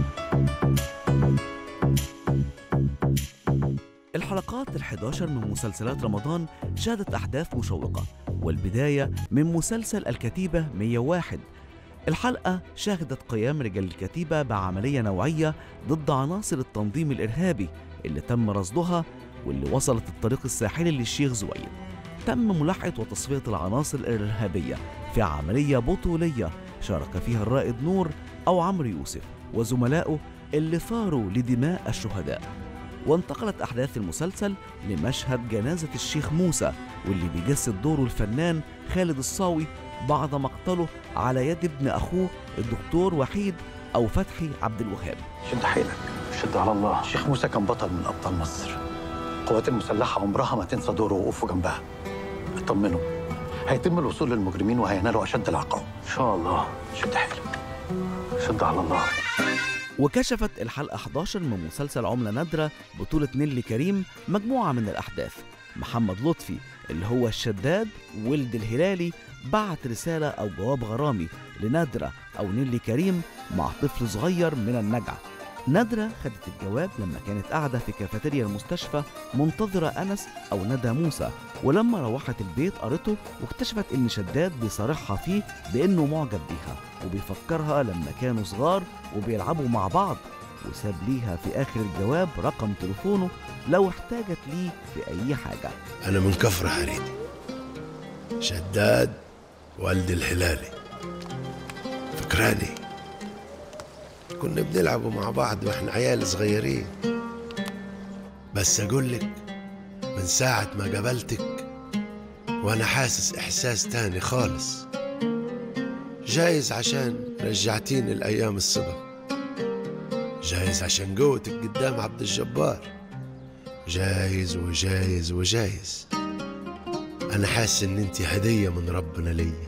الحلقات ال11 من مسلسلات رمضان شهدت أحداث مشوقة والبداية من مسلسل الكتيبة 101 الحلقة شهدت قيام رجال الكتيبة بعملية نوعية ضد عناصر التنظيم الإرهابي اللي تم رصدها واللي وصلت الطريق الساحلي للشيخ زويد تم ملاحقة وتصفية العناصر الإرهابية في عملية بطولية شارك فيها الرائد نور أو عمرو يوسف وزملائه اللي ثاروا لدماء الشهداء وانتقلت أحداث المسلسل لمشهد جنازة الشيخ موسى واللي بيجسد دوره الفنان خالد الصاوي بعد مقتله على يد ابن أخوه الدكتور وحيد أو فتحي عبد الوهاب شد حيلك شد على الله الشيخ موسى كان بطل من ابطال مصر القوات المسلحه عمرها ما تنسى دوره ووقوفه جنبها اطمنوا هيتم الوصول للمجرمين وهينالوا اشد العقاب ان شاء الله شد حيلك شد على الله وكشفت الحلقة 11 من مسلسل عملة نادرة بطولة نيلي كريم مجموعة من الأحداث محمد لطفي اللي هو الشداد ولد الهلالي بعت رسالة أو جواب غرامي لنادرة أو نيلي كريم مع طفل صغير من النجعة نادرة خدت الجواب لما كانت قاعدة في كافيتيريا المستشفى منتظرة أنس أو ندى موسى ولما روحت البيت قرته واكتشفت إن شداد بيصارحها فيه بإنه معجب بيها وبيفكرها لما كانوا صغار وبيلعبوا مع بعض وساب ليها في آخر الجواب رقم تليفونه لو احتاجت ليه في أي حاجة أنا من كفر حريد شداد والد الهلالي فكراني كنا بنلعبوا مع بعض واحنا عيال صغيرين بس أقول لك من ساعة ما قابلتك وأنا حاسس إحساس تاني خالص جايز عشان رجعتيني الأيام الصبا جايز عشان قوتك قدام عبد الجبار جايز وجايز وجايز أنا حاسس إن أنت هدية من ربنا ليا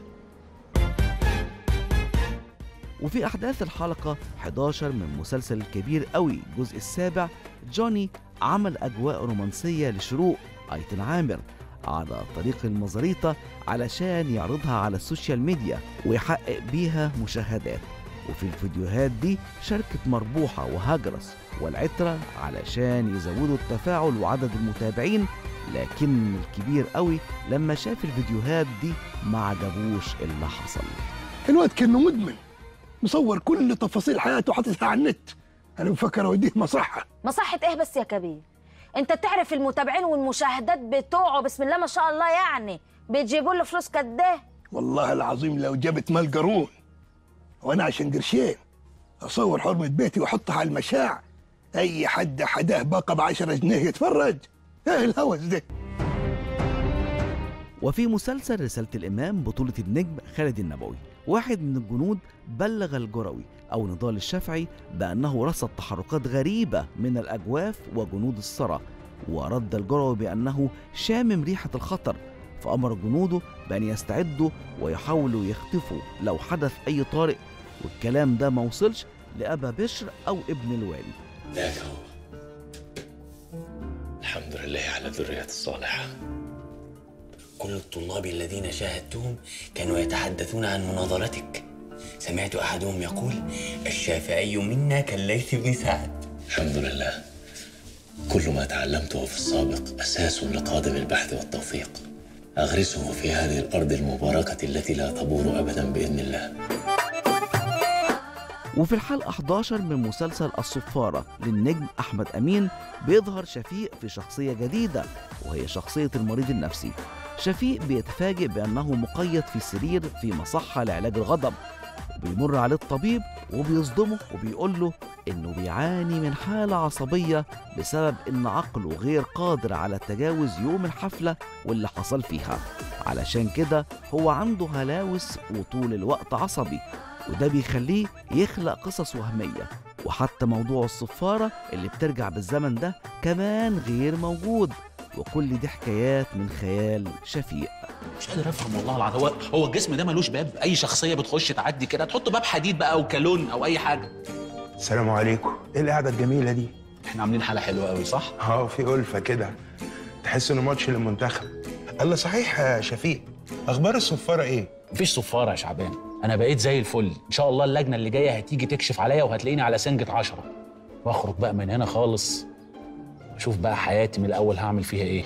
وفي أحداث الحلقة 11 من مسلسل الكبير قوي الجزء السابع جوني عمل أجواء رومانسية لشروق أيتن عامر على طريق المزاريطة علشان يعرضها على السوشيال ميديا ويحقق بيها مشاهدات وفي الفيديوهات دي شاركت مربوحة وهجرس والعترة علشان يزودوا التفاعل وعدد المتابعين لكن الكبير قوي لما شاف الفيديوهات دي ما عجبوش اللي حصل الواد كانه مدمن مصور كل تفاصيل حياته حاططها على النت انا بفكر اوديه مصحه مصحة ايه بس يا كبير انت تعرف المتابعين والمشاهدات بتوعه بسم الله ما شاء الله يعني بتجيبوا له فلوس قد ايه والله العظيم لو جابت مال قارون وانا عشان قرشين اصور حرمه بيتي واحطها على المشاع اي حد حداه باقه ب 10 جنيه يتفرج ايه الهوس ده وفي مسلسل رسالة الإمام بطولة النجم خالد النبوي واحد من الجنود بلغ الجروي أو نضال الشافعي بأنه رصد تحركات غريبة من الأجواف وجنود الثرى ورد الجروي بأنه شامم ريحة الخطر فأمر جنوده بأن يستعدوا ويحاولوا يختفوا لو حدث أي طارئ والكلام ده ما وصلش لأبا بشر أو ابن الوالي ذاك هو الحمد لله على الذرية الصالحة كل الطلاب الذين شاهدتهم كانوا يتحدثون عن مناظرتك سمعت أحدهم يقول الشافعي منا كالليث بن سعد الحمد لله كل ما تعلمته في السابق أساس لقادم البحث والتوثيق أغرسه في هذه الأرض المباركة التي لا تبور أبدا بإذن الله وفي الحلقة 11 من مسلسل الصفارة للنجم أحمد أمين بيظهر شفيق في شخصية جديدة وهي شخصية المريض النفسي شفيق بيتفاجئ بأنه مقيد في سرير في مصحة لعلاج الغضب بيمر عليه الطبيب وبيصدمه وبيقول له إنه بيعاني من حالة عصبية بسبب إن عقله غير قادر على تجاوز يوم الحفلة واللي حصل فيها علشان كده هو عنده هلاوس وطول الوقت عصبي وده بيخليه يخلق قصص وهمية وحتى موضوع الصفارة اللي بترجع بالزمن ده كمان غير موجود وكل دي حكايات من خيال شفيق مش قادر افهم والله العظيم هو هو الجسم ده ملوش باب اي شخصيه بتخش تعدي كده تحط باب حديد بقى او كالون او اي حاجه السلام عليكم ايه القعده الجميله دي احنا عاملين حاله حلوه قوي صح اه في ألفة كده تحس انه ماتش للمنتخب الله صحيح يا شفيق اخبار الصفاره ايه مفيش صفاره يا شعبان انا بقيت زي الفل ان شاء الله اللجنه اللي جايه هتيجي تكشف عليا وهتلاقيني على سنجة عشرة واخرج بقى من هنا خالص اشوف بقى حياتي من الاول هعمل فيها ايه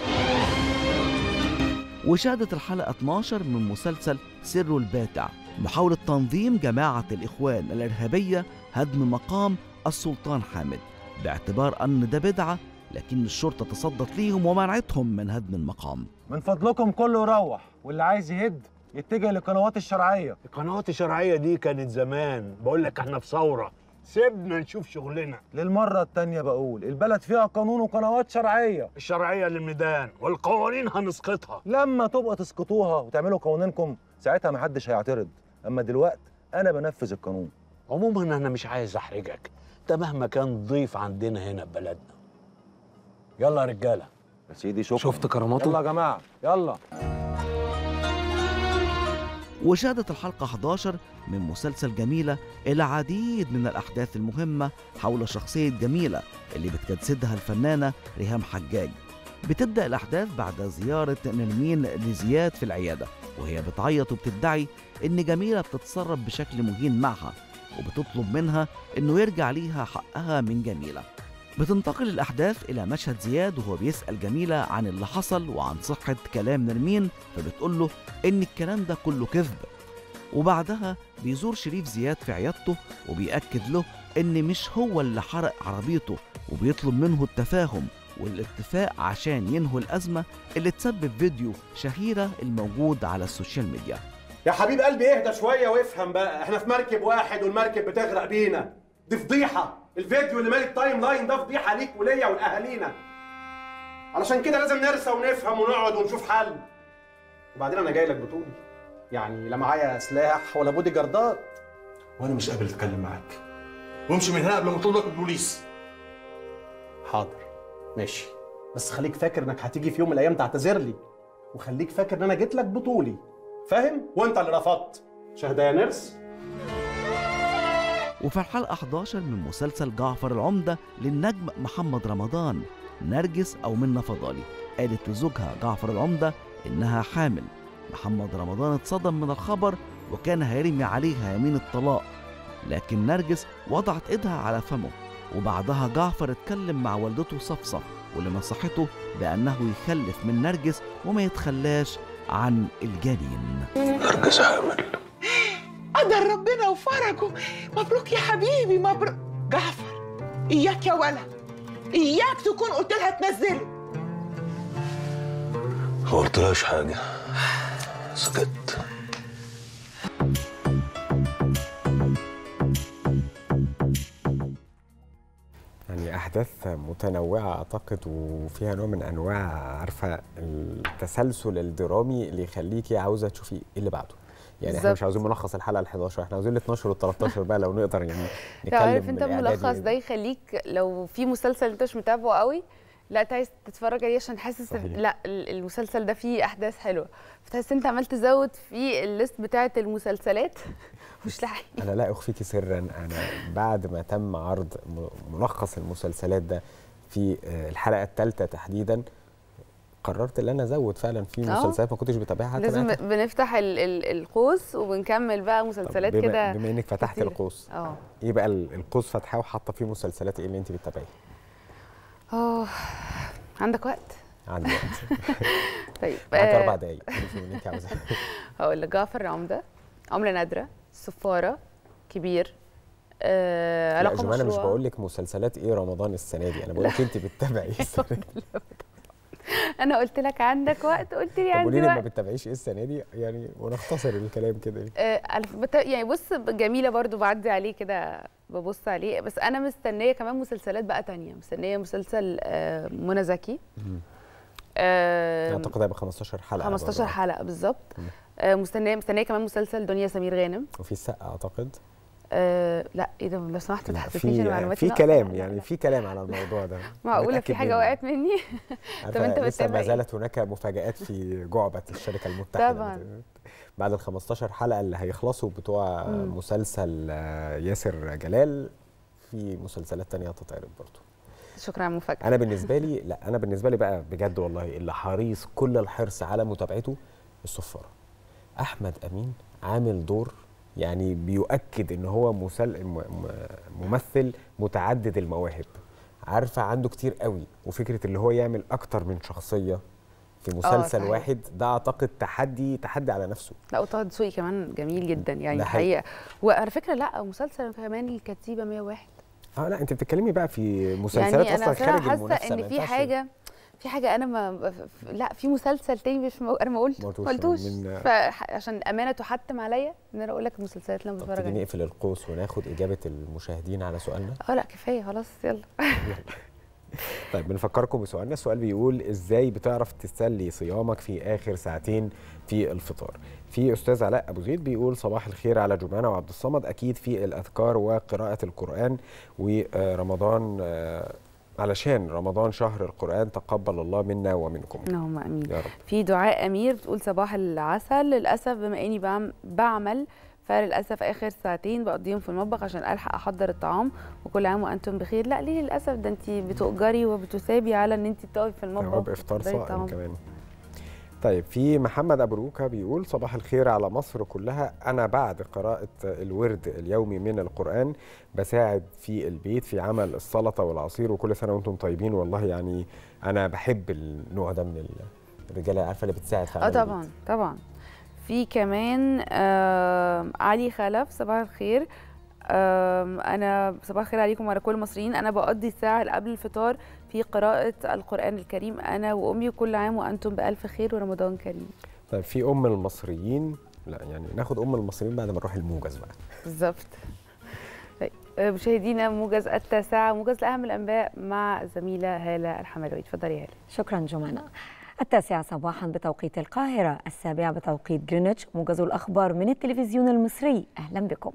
وشهدت الحلقة 12 من مسلسل سر الباتع محاولة تنظيم جماعة الإخوان الإرهابية هدم مقام السلطان حامد باعتبار أن ده بدعة لكن الشرطة تصدت ليهم ومنعتهم من هدم المقام من فضلكم كله يروح واللي عايز يهد يتجه للقنوات الشرعيه القنوات الشرعيه دي كانت زمان بقول لك احنا في ثوره سيبنا نشوف شغلنا للمره التانيه بقول البلد فيها قانون وقنوات شرعيه الشرعيه للميدان والقوانين هنسقطها لما تبقى تسقطوها وتعملوا قوانينكم ساعتها محدش هيعترض اما دلوقتي انا بنفذ القانون عموما انا مش عايز احرجك ده مهما كان ضيف عندنا هنا في بلدنا يلا يا رجاله يا سيدي شكرا شفت كراماته؟ يلا يا جماعه يلا وشهدت الحلقة 11 من مسلسل جميلة العديد من الأحداث المهمة حول شخصية جميلة اللي بتجسدها الفنانة ريهام حجاج بتبدأ الأحداث بعد زيارة نرمين لزياد في العيادة وهي بتعيط وبتدعي إن جميلة بتتصرف بشكل مهين معها وبتطلب منها إنه يرجع ليها حقها من جميلة بتنتقل الأحداث إلى مشهد زياد وهو بيسأل جميلة عن اللي حصل وعن صحة كلام نرمين فبتقول له إن الكلام ده كله كذب وبعدها بيزور شريف زياد في عيادته وبيأكد له إن مش هو اللي حرق عربيته وبيطلب منه التفاهم والاتفاق عشان ينهوا الأزمة اللي تسبب فيديو شهيرة الموجود على السوشيال ميديا يا حبيب قلبي اهدى شويه وافهم بقى احنا في مركب واحد والمركب بتغرق بينا دي فضيحه الفيديو اللي مالي التايم لاين ده فضيحه ليك وليا ولاهالينا علشان كده لازم نرسى ونفهم ونقعد ونشوف حل وبعدين انا جاي لك بطولي يعني لا معايا سلاح ولا بودي جاردات وانا مش قابل اتكلم معاك وامشي من هنا قبل ما اطلب لك البوليس حاضر ماشي بس خليك فاكر انك هتيجي في يوم من الايام تعتذر لي وخليك فاكر ان انا جيت لك بطولي فاهم وانت اللي رفضت شهداء يا نرس وفي الحلقة 11 من مسلسل جعفر العمدة للنجم محمد رمضان نرجس أو منى فضالي قالت لزوجها جعفر العمدة إنها حامل محمد رمضان اتصدم من الخبر وكان هيرمي عليها يمين الطلاق لكن نرجس وضعت ايدها على فمه وبعدها جعفر اتكلم مع والدته صفصف واللي نصحته بأنه يخلف من نرجس وما يتخلاش عن الجنين نرجس حامل قدر ربنا وفرجه مبروك يا حبيبي مبروك جعفر اياك يا ولا اياك تكون قلت لها تنزله ما قلتلهاش حاجة سكت يعني احداث متنوعه اعتقد وفيها نوع من انواع عارفه التسلسل الدرامي اللي يخليكي عاوزه تشوفي ايه اللي بعده يعني احنا بالظبط. مش عاوزين ملخص الحلقه ال 11 احنا عاوزين ال 12 وال 13 بقى لو نقدر يعني انت عارف نتكلم انت بالإعداد الملخص يعني. ده يخليك لو في مسلسل انت مش متابعه قوي لا انت عايز تتفرج عليه عشان حاسس صحيح. إن لا ال- المسلسل ده فيه احداث حلوه فتحس انت عمال تزود في الليست بتاعه المسلسلات مش لاحق انا لا اخفيكي سرا انا بعد ما تم عرض م- ملخص المسلسلات ده في آه، الحلقه الثالثه تحديدا قررت ان انا ازود فعلا في آه. مسلسلات ما كنتش بتابعها حتى لازم أنا بنفتح ال ال القوس وبنكمل بقى مسلسلات بما, كده بما انك فتحت كتيرة. القوس اه ايه بقى ال- القوس فاتحاه وحاطه فيه مسلسلات ايه اللي انت بتتابعيها اه عندك وقت عندي وقت طيب معاك آه، اربع دقايق قولي فيهم اللي انت عاوزاه هقول لك جعفر العمده عمله نادره الصفاره كبير آه لا علاقه جماعه انا مش مشروعة. بقول لك مسلسلات ايه رمضان السنه دي انا بقول لك انت بتتابعي ايه السنه دي انا قلت لك عندك وقت قلت لي طب قولي عندي لي ما وقت بتتابعيش ايه السنه دي يعني ونختصر الكلام كده آه، الف- بت- يعني بص جميله برضو بعدي عليه كده ببص عليه بس انا مستنيه كمان مسلسلات بقى تانية مستنيه مسلسل آه، منى زكي آه، اعتقد هيبقى 15 حلقه 15 برضه. حلقه بالظبط آه، مستنيه مستنيه كمان مسلسل دنيا سمير غانم وفي السقا اعتقد آه، لا ايه ده لو سمحت ما تحسسنيش ان في معلوماتي في ناقصة. كلام يعني في كلام على الموضوع ده معقوله متأكد في حاجه منه. وقعت مني طب انت عارفة لسه بتتابع ما إيه؟ زالت هناك مفاجآت في جعبة الشركة المتحدة طبعاً. بعد ال 15 حلقة اللي هيخلصوا بتوع مم. مسلسل آه، ياسر جلال في مسلسلات تانية هتتعرض برضه شكرا على المفاجاه انا بالنسبه لي لا انا بالنسبه لي بقى بجد والله اللي حريص كل الحرص على متابعته الصفاره احمد امين عامل دور يعني بيؤكد ان هو مسل... م- م- ممثل متعدد المواهب عارفه عنده كتير قوي وفكره اللي هو يعمل اكتر من شخصيه في مسلسل صحيح. واحد ده اعتقد تحدي تحدي على نفسه لا وطه دسوقي كمان جميل جدا يعني ده حقيقي. الحقيقه وعلى فكره لا مسلسل كمان الكتيبه 101 اه لا انت بتتكلمي بقى في مسلسلات يعني اصلا انا خارج صراحه المنافسه حاسه ما ان في ينفعش- حاجه في حاجه انا ما ف- لا في مسلسل تاني مش مو... انا ما قلت ما قلتوش، ما قلتوش من- فعشان امانه تحتم عليا ان انا اقول لك المسلسلات اللي انا بتفرج تيجي عليها نقفل القوس وناخد اجابه المشاهدين على سؤالنا اه لا كفايه خلاص يلا طيب بنفكركم بسؤالنا السؤال بيقول ازاي بتعرف تسلي صيامك في اخر ساعتين في الفطار في استاذ علاء ابو زيد بيقول صباح الخير على جمانه وعبد الصمد اكيد في الاذكار وقراءه القران ورمضان آه، علشان رمضان شهر القران تقبل الله منا ومنكم اللهم امين يا رب في دعاء امير بتقول صباح العسل للاسف بما اني بعم- بعمل فللاسف اخر ساعتين بقضيهم في المطبخ عشان الحق احضر الطعام وكل عام وانتم بخير لا ليه للاسف ده انت بتؤجري وبتثابي على ان انت بتقفي في المطبخ ثواب افطار وتحضري صائم الطعام. كمان طيب في محمد ابو روكا بيقول صباح الخير على مصر كلها انا بعد قراءه الورد اليومي من القران بساعد في البيت في عمل السلطه والعصير وكل سنه وانتم طيبين والله يعني انا بحب النوع ده من الرجاله عارفه اللي بتساعد في اه عمل طبعا طبعا في كمان آه علي خلف صباح الخير آم، انا صباح الخير عليكم وعلى كل المصريين انا بقضي الساعه اللي قبل الفطار في قراءه القران الكريم انا وامي وكل عام وانتم بالف خير ورمضان كريم طيب في ام المصريين لا يعني ناخد ام المصريين بعد ما نروح الموجز بقى بالظبط طيب، آه، مشاهدينا موجز التاسعه موجز لاهم الانباء مع الزميله هاله الحمدوي اتفضلي يا هاله شكرا جمانة التاسعة صباحا بتوقيت القاهرة السابعة بتوقيت جرينتش موجز الأخبار من التلفزيون المصري أهلا بكم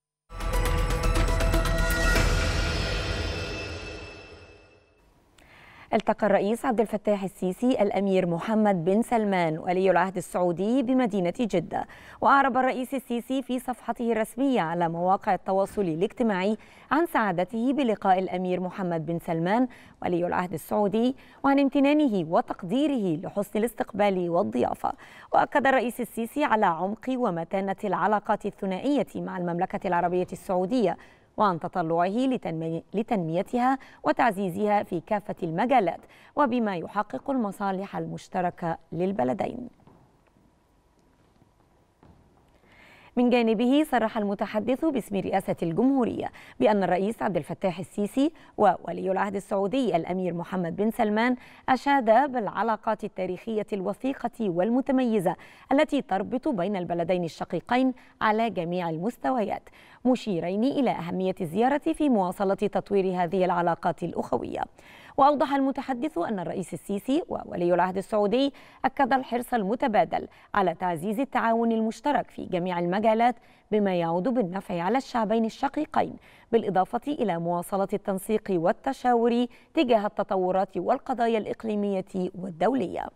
التقى الرئيس عبد الفتاح السيسي الامير محمد بن سلمان ولي العهد السعودي بمدينه جده واعرب الرئيس السيسي في صفحته الرسميه على مواقع التواصل الاجتماعي عن سعادته بلقاء الامير محمد بن سلمان ولي العهد السعودي وعن امتنانه وتقديره لحسن الاستقبال والضيافه واكد الرئيس السيسي على عمق ومتانه العلاقات الثنائيه مع المملكه العربيه السعوديه وعن تطلعه لتنمي لتنميتها وتعزيزها في كافة المجالات وبما يحقق المصالح المشتركة للبلدين من جانبه صرح المتحدث باسم رئاسة الجمهورية بأن الرئيس عبد الفتاح السيسي وولي العهد السعودي الأمير محمد بن سلمان أشاد بالعلاقات التاريخية الوثيقة والمتميزة التي تربط بين البلدين الشقيقين على جميع المستويات مشيرين إلى أهمية الزيارة في مواصلة تطوير هذه العلاقات الأخوية وأوضح المتحدث أن الرئيس السيسي وولي العهد السعودي أكد الحرص المتبادل على تعزيز التعاون المشترك في جميع المجالات بما يعود بالنفع على الشعبين الشقيقين بالإضافة إلى مواصلة التنسيق والتشاور تجاه التطورات والقضايا الإقليمية والدولية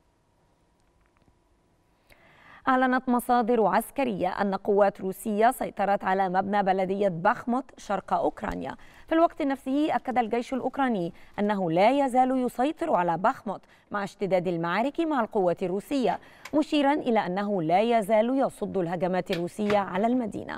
أعلنت مصادر عسكرية أن قوات روسية سيطرت على مبنى بلدية بخموت شرق أوكرانيا في الوقت نفسه أكد الجيش الأوكراني أنه لا يزال يسيطر على بخموت مع اشتداد المعارك مع القوات الروسية مشيرا إلى أنه لا يزال يصد الهجمات الروسية على المدينة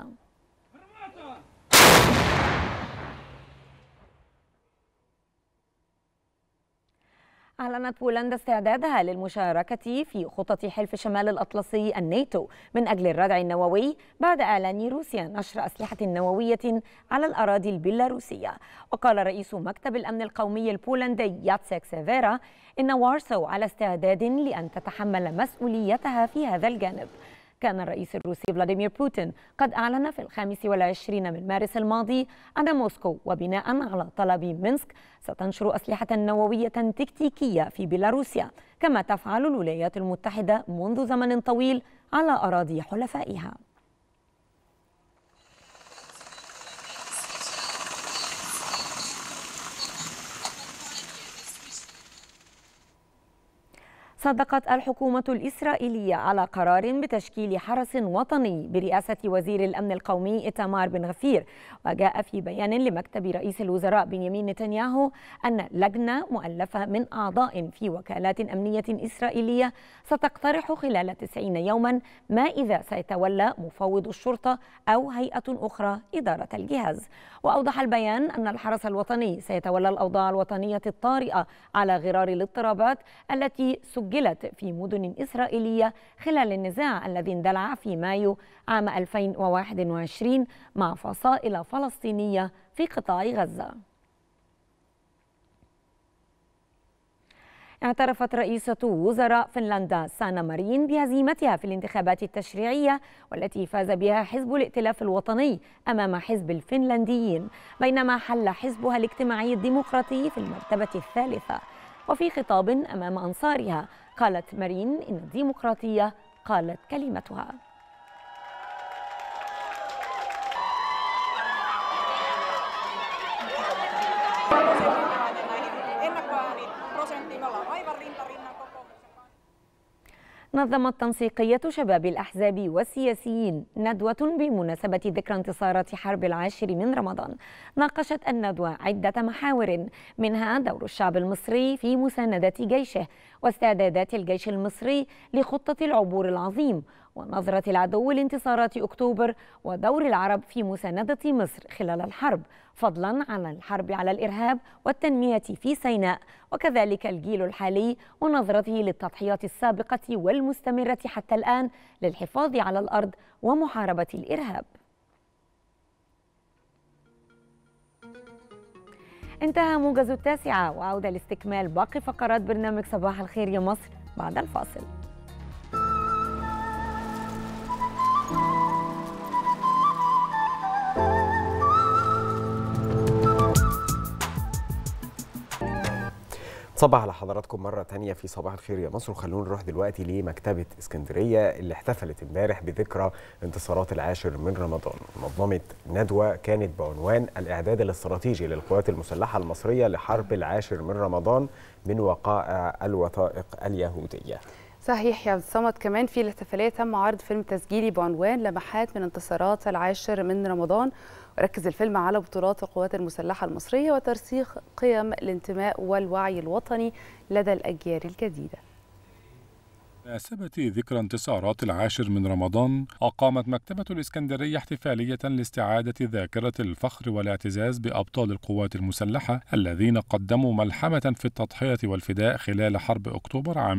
أعلنت بولندا استعدادها للمشاركة في خطط حلف شمال الأطلسي الناتو من أجل الردع النووي بعد إعلان روسيا نشر أسلحة نووية على الأراضي البيلاروسية وقال رئيس مكتب الأمن القومي البولندي ياتسيك سيفيرا إن وارسو على استعداد لأن تتحمل مسؤوليتها في هذا الجانب كان الرئيس الروسي فلاديمير بوتين قد أعلن في الخامس والعشرين من مارس الماضي أن موسكو وبناء على طلب مينسك ستنشر أسلحة نووية تكتيكية في بيلاروسيا كما تفعل الولايات المتحدة منذ زمن طويل على أراضي حلفائها صدقت الحكومة الإسرائيلية على قرار بتشكيل حرس وطني برئاسة وزير الأمن القومي إيتامار بن غفير وجاء في بيان لمكتب رئيس الوزراء بنيامين نتنياهو أن لجنة مؤلفة من أعضاء في وكالات أمنية إسرائيلية ستقترح خلال 90 يوما ما إذا سيتولى مفوض الشرطة أو هيئة أخرى إدارة الجهاز وأوضح البيان أن الحرس الوطني سيتولى الأوضاع الوطنية الطارئة على غرار الاضطرابات التي سجلت في مدن إسرائيلية خلال النزاع الذي اندلع في مايو عام 2021 مع فصائل فلسطينية في قطاع غزة اعترفت رئيسة وزراء فنلندا سانا مارين بهزيمتها في الانتخابات التشريعية والتي فاز بها حزب الائتلاف الوطني أمام حزب الفنلنديين بينما حل حزبها الاجتماعي الديمقراطي في المرتبة الثالثة وفي خطاب أمام أنصارها قالت مارين إن الديمقراطية قالت كلمتها نظمت تنسيقية شباب الأحزاب والسياسيين ندوة بمناسبة ذكرى انتصارات حرب العاشر من رمضان ناقشت الندوة عدة محاور منها دور الشعب المصري في مساندة جيشه واستعدادات الجيش المصري لخطة العبور العظيم ونظرة العدو لانتصارات أكتوبر ودور العرب في مساندة مصر خلال الحرب فضلا عن الحرب على الإرهاب والتنمية في سيناء وكذلك الجيل الحالي ونظرته للتضحيات السابقة والمستمرة حتى الآن للحفاظ على الأرض ومحاربة الإرهاب انتهى موجز التاسعة وعودة لاستكمال باقي فقرات برنامج صباح الخير يا مصر بعد الفاصل صباح على حضراتكم مرة تانية في صباح الخير يا مصر وخلونا نروح دلوقتي لمكتبة اسكندرية اللي احتفلت امبارح بذكرى انتصارات العاشر من رمضان نظمت ندوة كانت بعنوان الإعداد الاستراتيجي للقوات المسلحة المصرية لحرب العاشر من رمضان من وقائع الوثائق اليهودية صحيح يا صمد كمان في الاحتفاليه تم عرض فيلم تسجيلي بعنوان لمحات من انتصارات العاشر من رمضان وركز الفيلم على بطولات القوات المسلحه المصريه وترسيخ قيم الانتماء والوعي الوطني لدى الاجيال الجديده بمناسبة ذكرى انتصارات العاشر من رمضان أقامت مكتبة الإسكندرية احتفالية لاستعادة ذاكرة الفخر والاعتزاز بأبطال القوات المسلحة الذين قدموا ملحمة في التضحية والفداء خلال حرب أكتوبر عام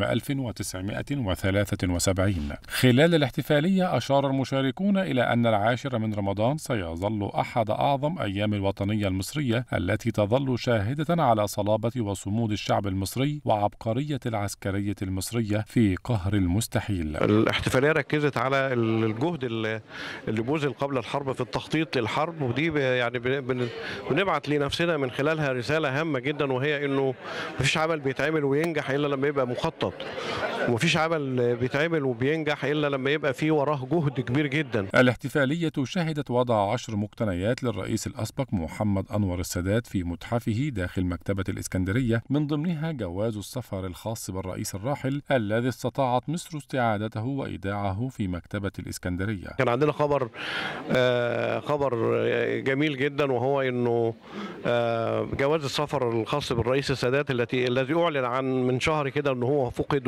1973 خلال الاحتفالية أشار المشاركون إلى أن العاشر من رمضان سيظل أحد أعظم أيام الوطنية المصرية التي تظل شاهدة على صلابة وصمود الشعب المصري وعبقرية العسكرية المصرية في قهر المستحيل الاحتفاليه ركزت على الجهد اللي اللي بذل قبل الحرب في التخطيط للحرب ودي ب- يعني بن- بن- بنبعت لنفسنا من خلالها رساله هامه جدا وهي انه مفيش عمل بيتعمل وينجح الا لما يبقى مخطط ومفيش عمل بيتعمل وبينجح الا لما يبقى فيه وراه جهد كبير جدا الاحتفالية شهدت وضع عشر مقتنيات للرئيس الأسبق محمد أنور السادات في متحفه داخل مكتبة الإسكندرية من ضمنها جواز السفر الخاص بالرئيس الراحل الذي استطاعت مصر استعادته وإيداعه في مكتبة الإسكندرية كان عندنا خبر آه خبر آه، جميل جدا وهو انه آه جواز السفر الخاص بالرئيس السادات التي الذي اعلن عن من شهر كده انه هو فقد و-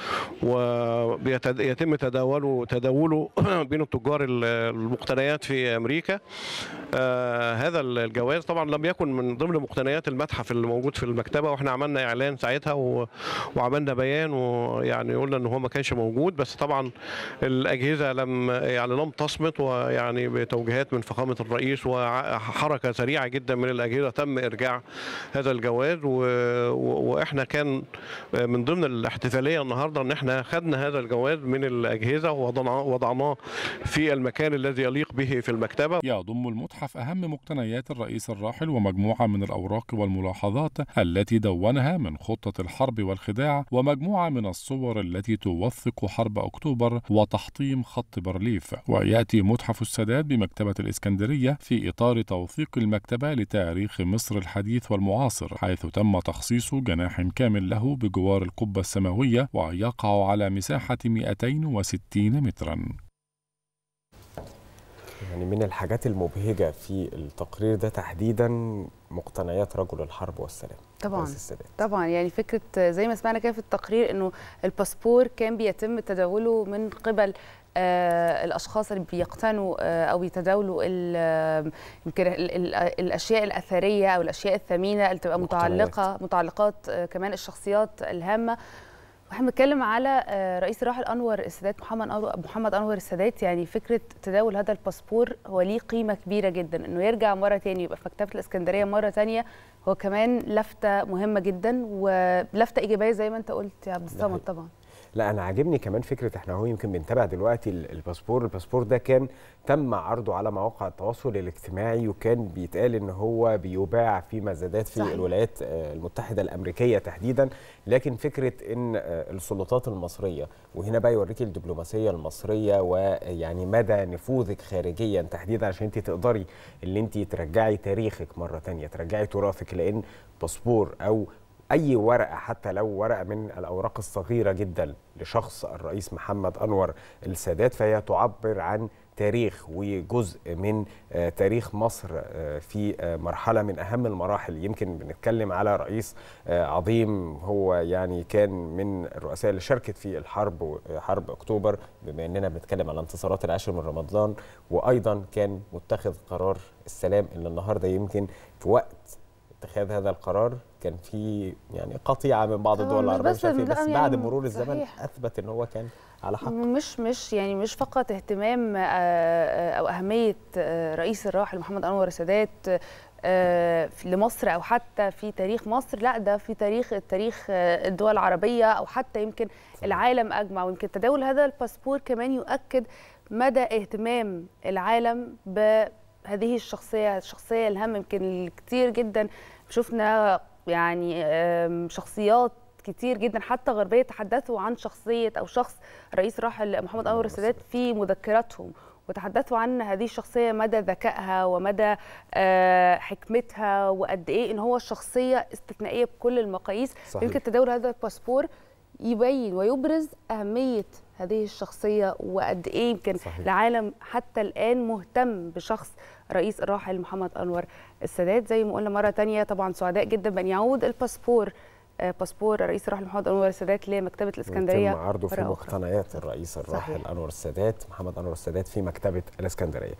ويتم تداوله تداوله بين التجار المقتنيات في امريكا آه، هذا الجواز طبعا لم يكن من ضمن مقتنيات المتحف اللي موجود في المكتبه واحنا عملنا اعلان ساعتها و... وعملنا بيان ويعني قلنا ان هو ما كانش موجود بس طبعا الاجهزه لم يعني لم تصمت ويعني بتوجيهات من فخامه الرئيس وحركه سريعه جدا من الاجهزه تم ارجاع هذا الجواز و... و... واحنا كان من ضمن الاحتفاليه النهارده ان احنا خدنا هذا الجواز من الاجهزه ووضعناه وضعناه في المكان الذي يليق به في المكتبه يضم المتحف أهم مقتنيات الرئيس الراحل ومجموعة من الأوراق والملاحظات التي دونها من خطة الحرب والخداع ومجموعة من الصور التي توثق حرب أكتوبر وتحطيم خط بارليف ويأتي متحف السادات بمكتبة الإسكندرية في إطار توثيق المكتبة لتاريخ مصر الحديث والمعاصر حيث تم تخصيص جناح كامل له بجوار القبة السماوية ويقع على مساحة 260 متراً يعني من الحاجات المبهجة في التقرير ده تحديدا مقتنيات رجل الحرب والسلام طبعا رئيس السادات. طبعا يعني فكره زي ما سمعنا كده في التقرير انه الباسبور كان بيتم تداوله من قبل آه الاشخاص اللي بيقتنوا آه او يتداولوا ال- يمكن ال- ال- الاشياء الاثريه او الاشياء الثمينه اللي تبقى متعلقه متعلقات آه كمان الشخصيات الهامه واحنا بنتكلم على آه، رئيس الراحل انور السادات محمد أنور محمد انور السادات يعني فكره تداول هذا الباسبور هو ليه قيمه كبيره جدا انه يرجع مره تاني يبقى في مكتبه الاسكندريه مره تانية هو كمان لفته مهمه جدا ولفته ايجابيه زي ما انت قلت يا عبد الصمد طبعا لا انا عاجبني كمان فكره احنا هو يمكن بنتابع دلوقتي ال- الباسبور الباسبور ده كان تم عرضه على مواقع التواصل الاجتماعي وكان بيتقال ان هو بيباع في مزادات في صحيح. الولايات آه، المتحده الامريكيه تحديدا لكن فكره ان آه، السلطات المصريه وهنا بقى يوريك الدبلوماسيه المصريه ويعني مدى نفوذك خارجيا تحديدا عشان انت تقدري ان انت ترجعي تاريخك مره تانية ترجعي تراثك لان باسبور او اي ورقه حتى لو ورقه من الاوراق الصغيره جدا لشخص الرئيس محمد انور السادات فهي تعبر عن تاريخ وجزء من آه، تاريخ مصر آه، في آه، مرحله من اهم المراحل يمكن بنتكلم على رئيس آه، عظيم هو يعني كان من الرؤساء اللي شاركت في الحرب حرب اكتوبر بما اننا بنتكلم على انتصارات العاشر من رمضان وايضا كان متخذ قرار السلام اللي النهارده يمكن في وقت اتخاذ هذا القرار كان في يعني قطيعه من بعض هو الدول مش العربيه بس- مش عارف إيه، لا بس يعني بعد مرور الزمن صحيح. اثبت ان هو كان على حق مش مش يعني مش فقط اهتمام آه، آه، او اهميه آه، رئيس الراحل محمد انور السادات آه، في- لمصر او حتى في تاريخ مصر لا ده في تاريخ تاريخ آه، الدول العربيه او حتى يمكن العالم اجمع ويمكن تداول هذا الباسبور كمان يؤكد مدى اهتمام العالم بهذه الشخصيه الشخصيه الهامه يمكن كتير جدا شفنا يعني آم، شخصيات كتير جدا حتى غربيه تحدثوا عن شخصيه او شخص رئيس راحل محمد انور السادات في مذكراتهم وتحدثوا عن هذه الشخصيه مدى ذكائها ومدى آه، حكمتها وقد ايه ان هو شخصيه استثنائيه بكل المقاييس صحيح. يمكن تداول هذا الباسبور يبين ويبرز اهميه هذه الشخصيه وقد ايه يمكن صحيح. العالم حتى الان مهتم بشخص رئيس الراحل محمد انور السادات زي ما قلنا مره تانية طبعا سعداء جدا بان يعود الباسبور آه، باسبور رئيس الراحل محمد انور السادات لمكتبه الاسكندريه يتم عرضه في مرة أخرى. مقتنيات الرئيس الراحل صحيح. انور السادات محمد انور السادات في مكتبه الاسكندريه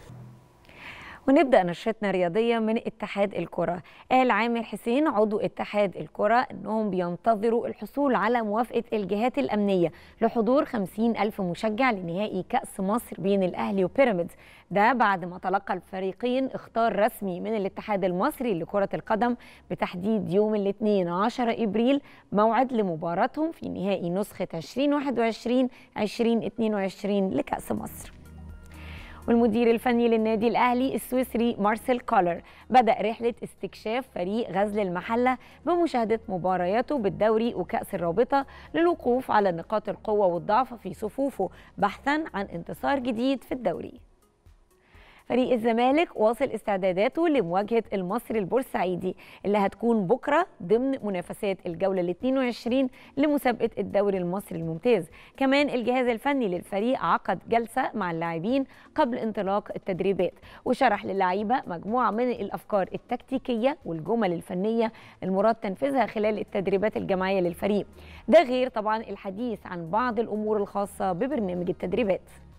ونبدأ نشرتنا رياضية من اتحاد الكرة قال عامر حسين عضو اتحاد الكرة أنهم بينتظروا الحصول على موافقة الجهات الأمنية لحضور 50 ألف مشجع لنهائي كأس مصر بين الأهلي وبيراميدز ده بعد ما تلقى الفريقين اختار رسمي من الاتحاد المصري لكرة القدم بتحديد يوم الاثنين 10 إبريل موعد لمباراتهم في نهائي نسخة 2021 2022 لكأس مصر والمدير الفني للنادي الاهلي السويسري مارسيل كولر بدا رحله استكشاف فريق غزل المحله بمشاهده مبارياته بالدوري وكاس الرابطه للوقوف على نقاط القوه والضعف في صفوفه بحثا عن انتصار جديد في الدوري فريق الزمالك واصل استعداداته لمواجهة المصري البورسعيدي اللي هتكون بكرة ضمن منافسات الجولة ال 22 لمسابقة الدوري المصري الممتاز كمان الجهاز الفني للفريق عقد جلسة مع اللاعبين قبل انطلاق التدريبات وشرح للعيبة مجموعة من الأفكار التكتيكية والجمل الفنية المراد تنفيذها خلال التدريبات الجماعية للفريق ده غير طبعا الحديث عن بعض الأمور الخاصة ببرنامج التدريبات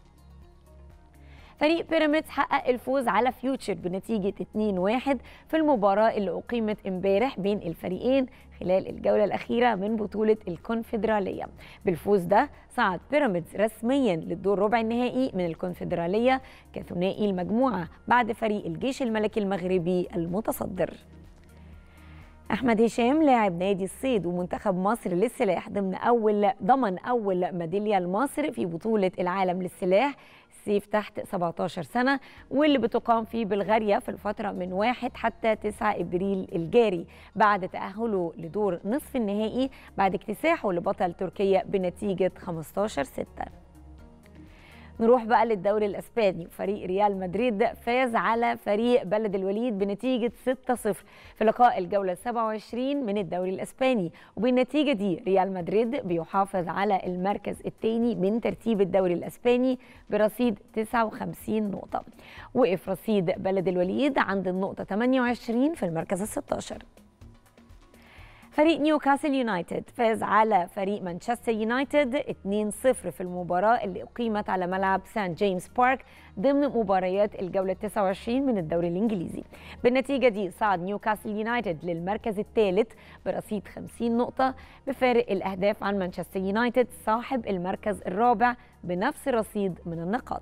فريق بيراميدز حقق الفوز على فيوتشر بنتيجة 2-1 في المباراة اللي أقيمت امبارح بين الفريقين خلال الجولة الأخيرة من بطولة الكونفدرالية بالفوز ده صعد بيراميدز رسميا للدور ربع النهائي من الكونفدرالية كثنائي المجموعة بعد فريق الجيش الملكي المغربي المتصدر احمد هشام لاعب نادي الصيد ومنتخب مصر للسلاح ضمن اول ضمن اول ميداليه لمصر في بطوله العالم للسلاح الصيف تحت 17 سنه واللي بتقام في بلغاريا في الفتره من 1 حتى 9 ابريل الجاري بعد تاهله لدور نصف النهائي بعد اكتساحه لبطل تركيا بنتيجه 15 6 نروح بقى للدوري الاسباني فريق ريال مدريد فاز على فريق بلد الوليد بنتيجه 6-0 في لقاء الجوله 27 من الدوري الاسباني وبالنتيجه دي ريال مدريد بيحافظ على المركز الثاني من ترتيب الدوري الاسباني برصيد 59 نقطه وقف رصيد بلد الوليد عند النقطه 28 في المركز ال 16 فريق نيوكاسل يونايتد فاز على فريق مانشستر يونايتد 2-0 في المباراة اللي أقيمت على ملعب سان جيمس بارك ضمن مباريات الجولة 29 من الدوري الإنجليزي بالنتيجة دي صعد نيوكاسل يونايتد للمركز الثالث برصيد 50 نقطة بفارق الأهداف عن مانشستر يونايتد صاحب المركز الرابع بنفس الرصيد من النقاط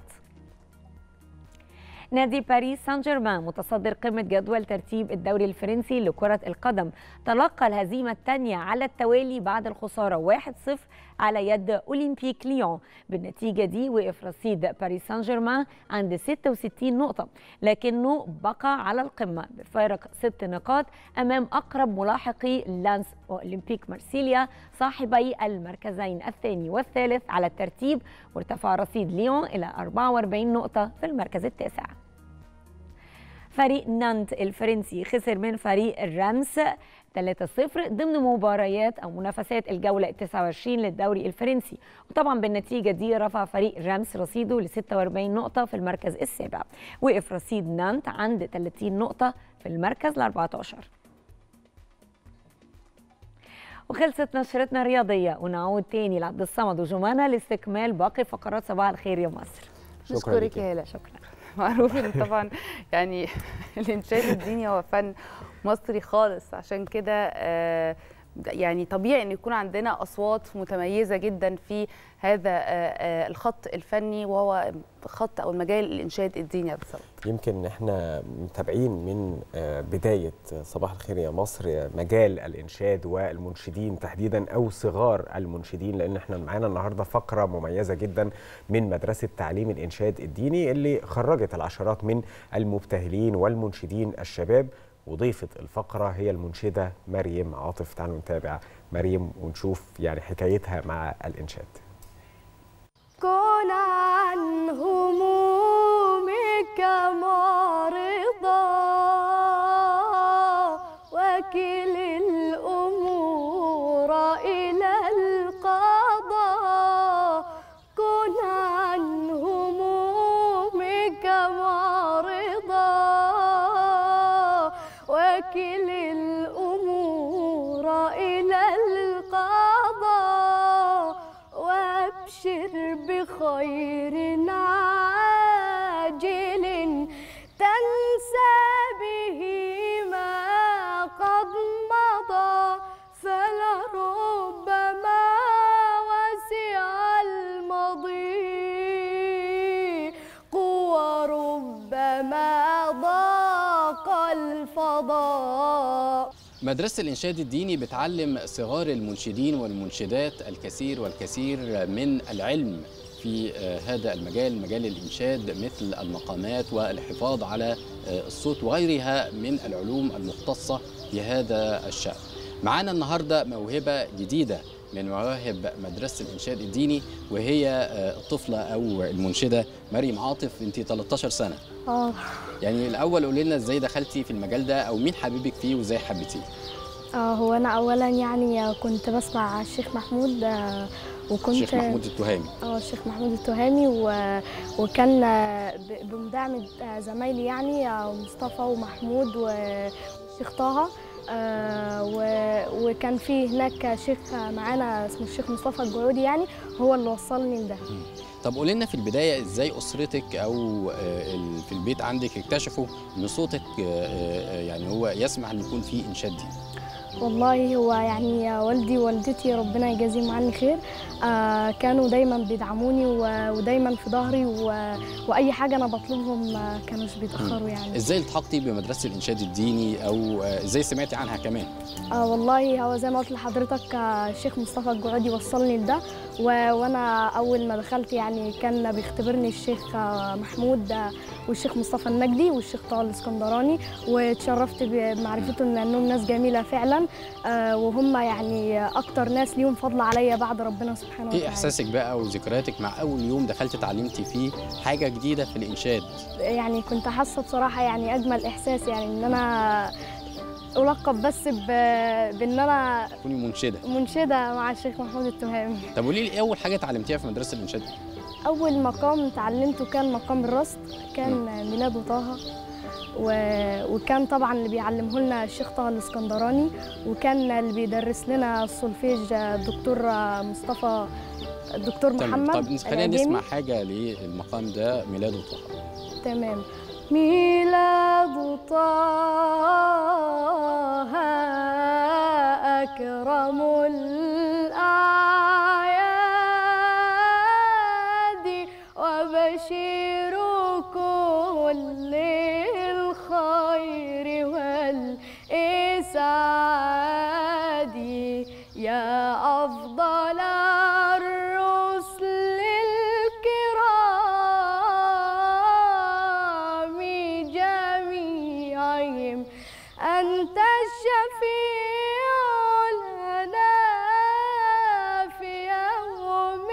نادي باريس سان جيرمان متصدر قمة جدول ترتيب الدوري الفرنسي لكرة القدم تلقى الهزيمة الثانية على التوالي بعد الخسارة 1-0 على يد أولمبيك ليون بالنتيجة دي وقف رصيد باريس سان جيرمان عند 66 نقطة لكنه بقى على القمة بفارق 6 نقاط أمام أقرب ملاحقي لانس وأولمبيك مارسيليا صاحبي المركزين الثاني والثالث على الترتيب وارتفع رصيد ليون إلى 44 نقطة في المركز التاسع فريق نانت الفرنسي خسر من فريق الرامس 3-0 ضمن مباريات او منافسات الجوله 29 للدوري الفرنسي وطبعا بالنتيجه دي رفع فريق رامس رصيده ل 46 نقطه في المركز السابع وقف رصيد نانت عند 30 نقطه في المركز ال 14 وخلصت نشرتنا الرياضيه ونعود تاني لعبد الصمد وجمانه لاستكمال باقي فقرات صباح الخير يا مصر نشكرك يا هلا شكرا معروف ان طبعا يعني الانشاد الديني هو فن مصري خالص عشان كده آه يعني طبيعي ان يكون عندنا اصوات متميزه جدا في هذا الخط الفني وهو خط او المجال الانشاد الديني بالظبط يمكن احنا متابعين من بدايه صباح الخير يا مصر مجال الانشاد والمنشدين تحديدا او صغار المنشدين لان احنا معانا النهارده فقره مميزه جدا من مدرسه تعليم الانشاد الديني اللي خرجت العشرات من المبتهلين والمنشدين الشباب وضيفة الفقرة هي المنشدة مريم عاطف تعالوا نتابع مريم ونشوف يعني حكايتها مع الإنشاد كن عن همومك معرضا وكل الأمور إلى القضاء كن عن همومك معرضا وكل الأمور إلى القضاء وابشر بخير عاجل تنسى به ما قد مضى فلربما وسع المضي وربما ضاق الفضاء مدرسة الإنشاد الديني بتعلم صغار المنشدين والمنشدات الكثير والكثير من العلم في هذا المجال مجال الإنشاد مثل المقامات والحفاظ على الصوت وغيرها من العلوم المختصة بهذا الشأن معانا النهاردة موهبة جديدة من مواهب مدرسه الانشاد الديني وهي آه، الطفله او المنشده مريم عاطف انت 13 سنه اه يعني الاول قولي لنا ازاي دخلتي في المجال ده او مين حبيبك فيه وازاي حبيتيه آه، هو انا اولا يعني كنت بسمع الشيخ محمود آه، وكنت الشيخ محمود التهامي اه الشيخ محمود التهامي و... وكان آه، ب- بمداعمة آه، زمايلي يعني آه، مصطفى ومحمود و- والشيخ طه آه، و- وكان في هناك شيخ معانا اسمه الشيخ مصطفى الجعودي يعني هو اللي وصلني لده طب قولي لنا في البدايه ازاي اسرتك او آه، ال- في البيت عندك اكتشفوا ان صوتك آه، آه، يعني هو يسمح ان يكون فيه انشاد ديني والله هو يعني والدي ووالدتي ربنا يجازيهم عني خير آه كانوا دايما بيدعموني و- ودايما في ظهري و- واي حاجه انا بطلبهم ما كانوش بيتاخروا يعني ازاي التحقتي بمدرسه الانشاد الديني او آه، ازاي سمعتي عنها كمان آه والله هو زي ما قلت لحضرتك آه، الشيخ مصطفى الجعودي وصلني لده و- وانا اول ما دخلت يعني كان بيختبرني الشيخ آه، محمود آه، والشيخ مصطفى النجدي والشيخ طه الاسكندراني واتشرفت بمعرفتهم لانهم ناس جميله فعلا آه، وهم يعني اكتر ناس ليهم فضل عليا بعد ربنا سبحانه وتعالى ايه احساسك بقى وذكرياتك مع اول يوم دخلت اتعلمتي فيه حاجه جديده في الانشاد يعني كنت حاسه بصراحه يعني اجمل احساس يعني ان انا القب بس ب... بان انا تكوني منشده منشده مع الشيخ محمود التهامي طب قولي لي ايه اول حاجه اتعلمتيها في مدرسه الانشاد اول مقام اتعلمته كان مقام الرصد كان ميلاد طه و... وكان طبعا اللي بيعلمه لنا الشيخ طه الاسكندراني وكان اللي بيدرس لنا السولفيج الدكتور مصطفى الدكتور تمام محمد طب خلينا العجيمي. نسمع حاجه للمقام ده ميلاد طه تمام ميلاد طه أكرم الأعياد وبشير كل الخير والإسعاد يا أفضل الرسل الكرام جميعهم أنت الشفيع لنا في يوم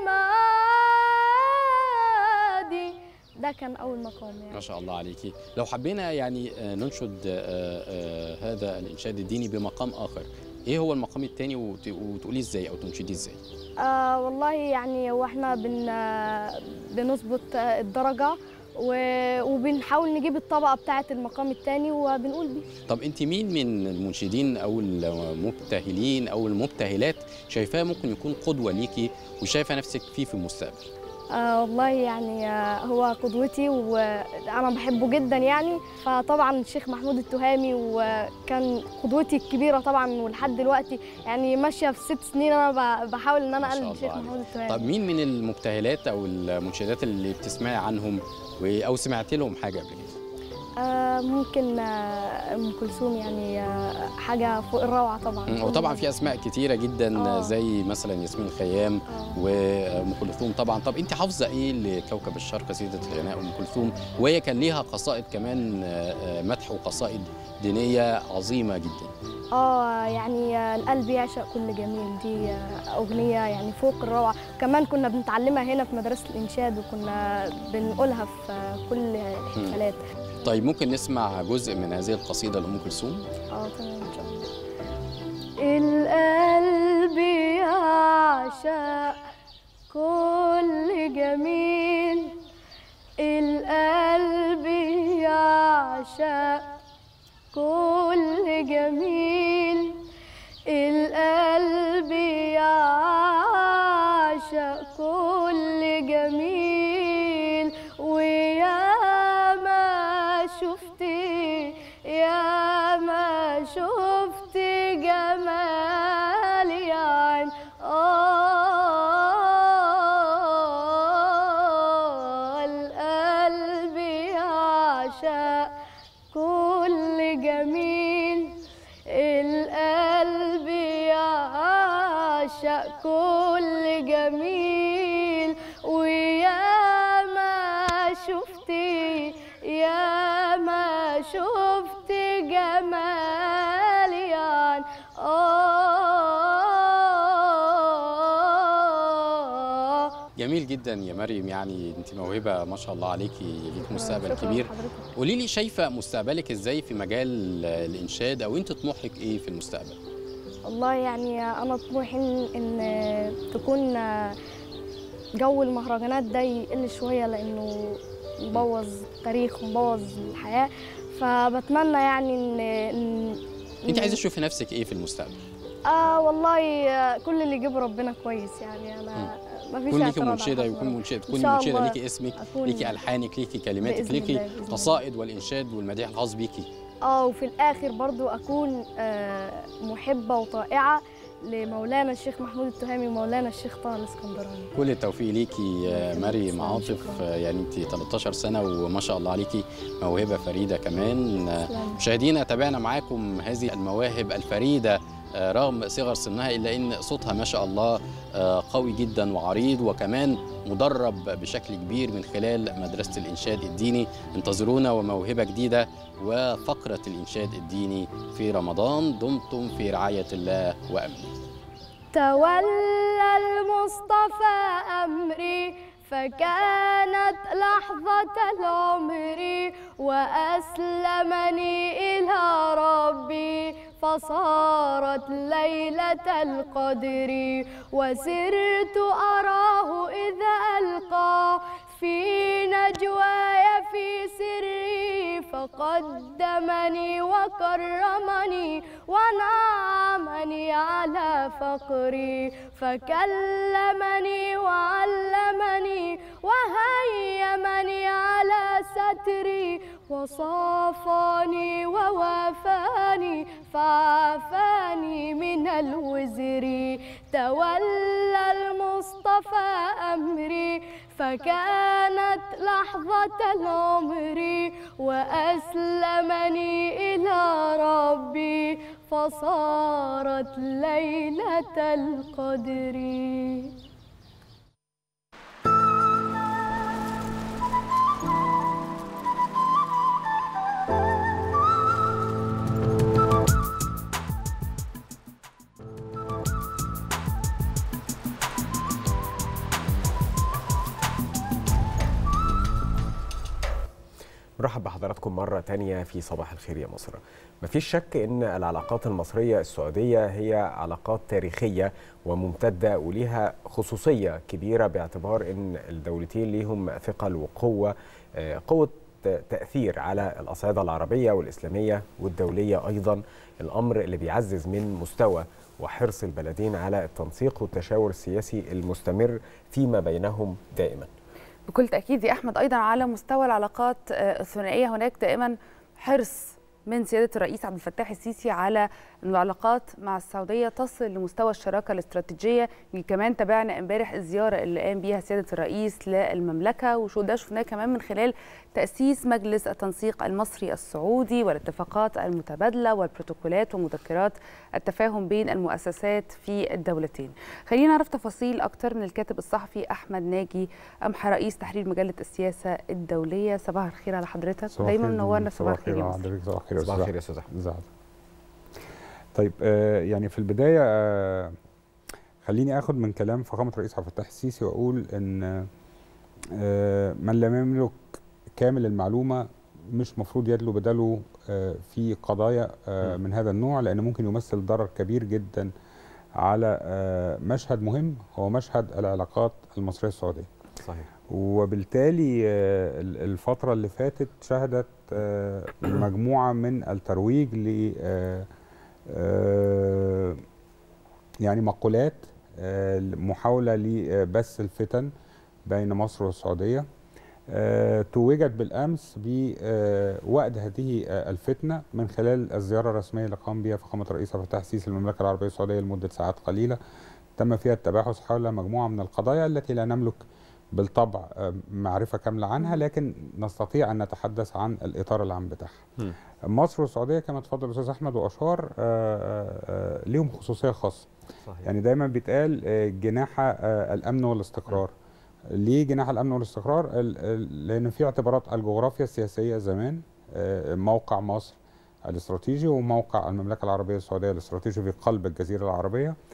معادي ده كان أول مقام يعني ما شاء الله عليكي لو حبينا يعني آه، ننشد آه، آه، هذا الانشاد الديني بمقام اخر ايه هو المقام الثاني وتقوليه ازاي او تنشديه ازاي آه والله يعني هو احنا بن آه، بنظبط آه، الدرجة و- وبنحاول نجيب الطبقة بتاعة المقام التاني وبنقول بيه طب انت مين من المنشدين او المبتهلين او المبتهلات شايفاه ممكن يكون قدوه ليكي وشايفه نفسك فيه في المستقبل آه والله يعني آه هو قدوتي وأنا بحبه جدا يعني فطبعا الشيخ محمود التهامي وكان قدوتي الكبيرة طبعا ولحد دلوقتي يعني ماشية في ست سنين أنا ب- بحاول إن أنا ما شاء أقلد الشيخ الله محمود عليك. التهامي طب مين من المبتهلات او المنشدات اللي بتسمعي عنهم و- او سمعت لهم حاجه قبل كده آه ممكن آه أم كلثوم يعني آه حاجة فوق الروعة طبعا مم، وطبعا في اسماء كتيره جدا آه. زي مثلا ياسمين خيام وام كلثوم طبعا طب انت حافظه ايه لكوكب الشرق سيده الغناء ام كلثوم وهي كان ليها قصائد كمان آه، آه، مدح وقصائد دينيه عظيمه جدا اه يعني آه، القلب يعشق كل جميل دي آه، اغنيه يعني فوق الروعه كمان كنا بنتعلمها هنا في مدرسه الانشاد وكنا بنقولها في آه، كل الاحتفالات طيب ممكن نسمع جزء من هذه القصيده لام كلثوم اه تمام ان شاء الله القلب يعشق كل جميل القلب يعشق كل جميل القلب يعشق كل جميل ويا ما شفتي يا ما شفتي جمال يا عين آه القلب يعشق كل جميل القلب يعشق كل جميل ويا ما شفتي يا ما شفتي جمال يعني آه جميل جدا يا مريم يعني انت موهبه ما شاء الله عليكي ليك مستقبل شكراً كبير لحضرتك. قولي لي شايفه مستقبلك ازاي في مجال الانشاد او انت طموحك ايه في المستقبل والله يعني انا طموحي ان إن تكون جو المهرجانات ده يقل شويه لانه مبوظ التاريخ ومبوظ الحياه فبتمنى يعني ان ان انت عايزه تشوفي نفسك ايه في المستقبل اه والله آه، كل اللي يجيب ربنا كويس يعني انا ما فيش تكون ليكي اعتراض على منشده حد يكون ربنا. منشده إن تكوني شاء منشده الله ليكي اسمك أكون- ليكي الحانك ليكي كلماتك بإذن ليكي الله، بإذن الله. قصائد والانشاد والمديح الخاص بيكي اه وفي الاخر برضو اكون آه، محبه وطائعه لمولانا الشيخ محمود التهامي ومولانا الشيخ طه الاسكندراني كل التوفيق ليكي يا مريم عاطف يعني انت 13 سنه وما شاء الله عليكي موهبه فريده كمان مشاهدينا تابعنا معاكم هذه المواهب الفريده آه، رغم صغر سنها الا ان صوتها ما شاء الله آه، قوي جدا وعريض وكمان مدرب بشكل كبير من خلال مدرسه الانشاد الديني انتظرونا وموهبه جديده وفقره الانشاد الديني في رمضان دمتم في رعايه الله وامنه تولى المصطفى أمري فكانت لحظة العمر وأسلمني إلى ربي فصارت ليلة القدر وسرت أراه إذا ألقى في نجواي في سري فقدمني وكرمني ونعمني على فقري فكلمني وعلمني وهيمني على ستري وصافاني ووافاني فعافاني من الوزر تولى المصطفى أمري فكانت لحظة العمر وأسلمني إلى ربي فصارت ليلة القدر مرحب بحضراتكم مرة تانية في صباح الخير يا مصر مفيش شك ان العلاقات المصرية السعودية هي علاقات تاريخية وممتدة وليها خصوصية كبيرة باعتبار ان الدولتين ليهم ثقل وقوة آه، قوة تأثير على الأصعدة العربية والإسلامية والدولية أيضا الأمر اللي بيعزز من مستوى وحرص البلدين على التنسيق والتشاور السياسي المستمر فيما بينهم دائما بكل تأكيد يا أحمد أيضا على مستوى العلاقات آه، الثنائية هناك دائما حرص من سيادة الرئيس عبد الفتاح السيسي على أن العلاقات مع السعودية تصل لمستوى الشراكة الاستراتيجية اللي كمان تابعنا امبارح الزيارة اللي قام بيها سيادة الرئيس للمملكة وشو ده شفناه كمان من خلال تأسيس مجلس التنسيق المصري السعودي والاتفاقات المتبادلة والبروتوكولات ومذكرات التفاهم بين المؤسسات في الدولتين خلينا نعرف تفاصيل أكتر من الكاتب الصحفي أحمد ناجي أمحى رئيس تحرير مجلة السياسة الدولية صباح الخير على حضرتك صباح دايما الخير منورنا جميل. صباح الخير يا على مصر. حضرتك صباح الخير يا صباح أستاذ الخير يا أستاذ أحمد أحمد طيب آه، يعني في البداية آه، خليني أخد من كلام فخامة الرئيس عبد الفتاح السيسي وأقول إن آه، من لم يملك كامل المعلومة مش مفروض يدلو بداله آه، في قضايا آه، من هذا النوع لأن ممكن يمثل ضرر كبير جدا على آه، مشهد مهم هو مشهد العلاقات المصرية السعودية صحيح وبالتالي آه، ال- الفترة اللي فاتت شهدت آه، مجموعة من الترويج ل آه، آه، يعني مقولات آه، محاولة لبث الفتن بين مصر والسعودية آه، توجت بالأمس بوقت هذه آه، الفتنة من خلال الزيارة الرسمية اللي قام بها فخامة الرئيس عبد الفتاح السيسي للمملكة العربية السعودية لمدة ساعات قليلة تم فيها التباحث حول مجموعة من القضايا التي لا نملك بالطبع آه، معرفة كاملة عنها لكن نستطيع أن نتحدث عن الإطار العام بتاعها مصر والسعودية كما تفضل الأستاذ أحمد وأشار آه، آه، آه، ليهم خصوصية خاصة صحيح. يعني دايما بيتقال آه، جناح آه، الأمن والاستقرار ليه جناح الأمن والاستقرار ال- ال- لأن في اعتبارات الجغرافيا السياسية زمان آه، موقع مصر الاستراتيجي وموقع المملكة العربية السعودية الاستراتيجي في قلب الجزيرة العربية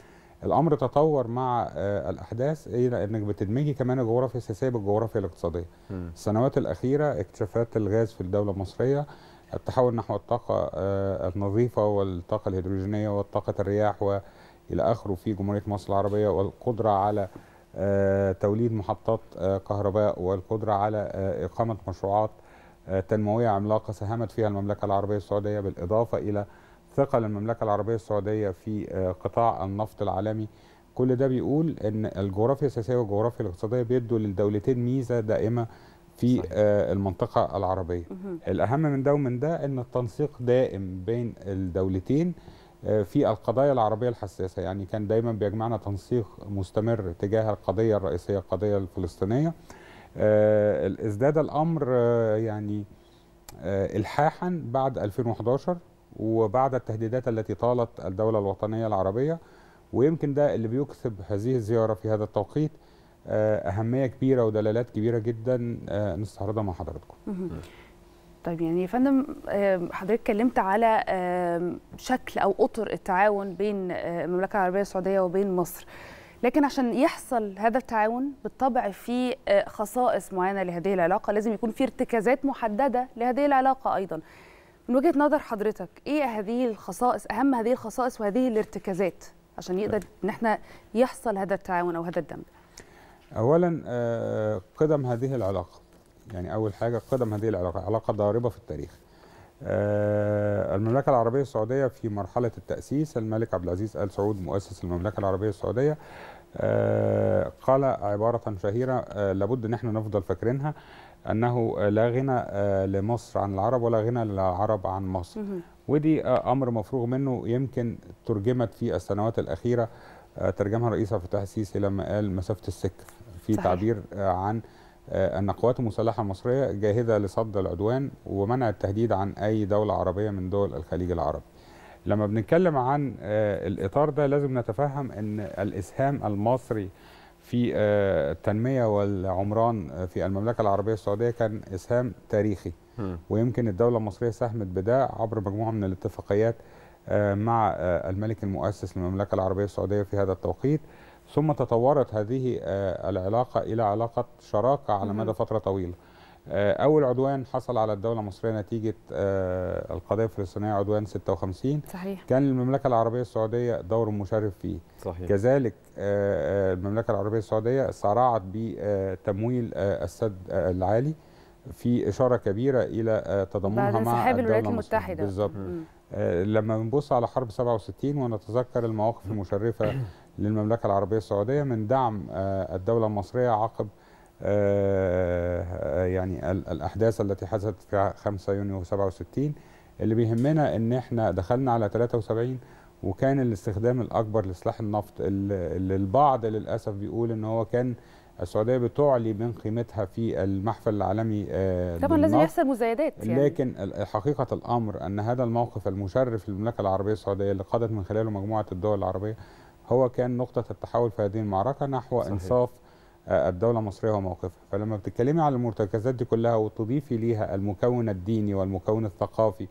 الامر تطور مع آه، الاحداث الى انك بتدمجي كمان الجغرافيا السياسيه بالجغرافيا الاقتصاديه السنوات الاخيره اكتشافات الغاز في الدوله المصريه التحول نحو الطاقه آه، النظيفه والطاقه الهيدروجينيه والطاقه الرياح والى اخره في جمهوريه مصر العربيه والقدره على آه، توليد محطات آه، كهرباء والقدره على آه، اقامه مشروعات آه، تنمويه عملاقه ساهمت فيها المملكه العربيه السعوديه بالاضافه الى ثقل المملكه العربيه السعوديه في آه، قطاع النفط العالمي كل ده بيقول ان الجغرافيا السياسيه والجغرافيا الاقتصاديه بيدوا للدولتين ميزه دائمه في آه، المنطقه العربيه مهم. الاهم من ده ومن ده ان التنسيق دائم بين الدولتين آه، في القضايا العربيه الحساسه يعني كان دايما بيجمعنا تنسيق مستمر تجاه القضيه الرئيسيه القضيه الفلسطينيه آه، ازداد الامر آه، يعني آه، الحاحا بعد 2011 وبعد التهديدات التي طالت الدوله الوطنيه العربيه ويمكن ده اللي بيكسب هذه الزياره في هذا التوقيت آه، اهميه كبيره ودلالات كبيره جدا آه، نستعرضها مع حضراتكم مهم. طيب يعني يا فندم آم، حضرتك اتكلمت على آم، شكل او اطر التعاون بين آه، المملكه العربيه السعوديه وبين مصر لكن عشان يحصل هذا التعاون بالطبع في آه، خصائص معينه لهذه العلاقه لازم يكون في ارتكازات محدده لهذه العلاقه ايضا من وجهه نظر حضرتك ايه هذه الخصائص اهم هذه الخصائص وهذه الارتكازات عشان يقدر ان احنا يحصل هذا التعاون او هذا الدمج اولا آه، قدم هذه العلاقه يعني اول حاجه قدم هذه العلاقه علاقه ضاربه في التاريخ آه، المملكه العربيه السعوديه في مرحله التاسيس الملك عبد العزيز ال سعود مؤسس المملكه العربيه السعوديه آه، قال عباره شهيره آه، لابد ان احنا نفضل فاكرينها انه آه، لا غنى آه، لمصر عن العرب ولا غنى للعرب عن مصر ودي آه، امر مفروغ منه يمكن ترجمت في السنوات الاخيره آه، ترجمها الرئيس عبد الفتاح السيسي لما قال مسافه السكه في صحيح. تعبير آه، عن آه، ان القوات المسلحه المصريه جاهزه لصد العدوان ومنع التهديد عن اي دوله عربيه من دول الخليج العربي. لما بنتكلم عن آه، الاطار ده لازم نتفهم ان الاسهام المصري في آه، التنميه والعمران آه، في المملكه العربيه السعوديه كان اسهام تاريخي ويمكن الدوله المصريه ساهمت بده عبر مجموعه من الاتفاقيات آه، مع آه، الملك المؤسس للمملكه العربيه السعوديه في هذا التوقيت ثم تطورت هذه آه، العلاقه الى علاقه شراكه على مهم. مدى فتره طويله. آه، اول عدوان حصل على الدوله المصريه نتيجه آه، القضيه الفلسطينيه عدوان 56 صحيح كان المملكه العربيه السعوديه دور مشرف فيه صحيح. كذلك آه، آه، المملكه العربيه السعوديه سارعت بتمويل آه، السد آه، العالي في اشاره كبيره الى آه، تضامنها بعد مع انسحاب الدوله الولايات المصرية. المتحدة. بالظبط مم. آه، لما بنبص على حرب 67 ونتذكر المواقف المشرفه للمملكه العربيه السعوديه من دعم آه، الدوله المصريه عقب آه، آه، يعني ال- الاحداث التي حدثت في 5 يونيو 67 اللي بيهمنا ان احنا دخلنا على 73 وكان الاستخدام الاكبر لسلاح النفط اللي اللي البعض للاسف بيقول ان هو كان السعوديه بتعلي من قيمتها في المحفل العالمي آه، طبعا لازم للنفط. يحصل مزايدات يعني لكن ال- حقيقة الأمر أن هذا الموقف المشرف للمملكة العربية السعودية اللي قادت من خلاله مجموعة الدول العربية هو كان نقطة التحول في هذه المعركة نحو صحيح. إنصاف آه، الدولة المصرية وموقفها فلما بتتكلمي على المرتكزات دي كلها وتضيفي ليها المكون الديني والمكون الثقافي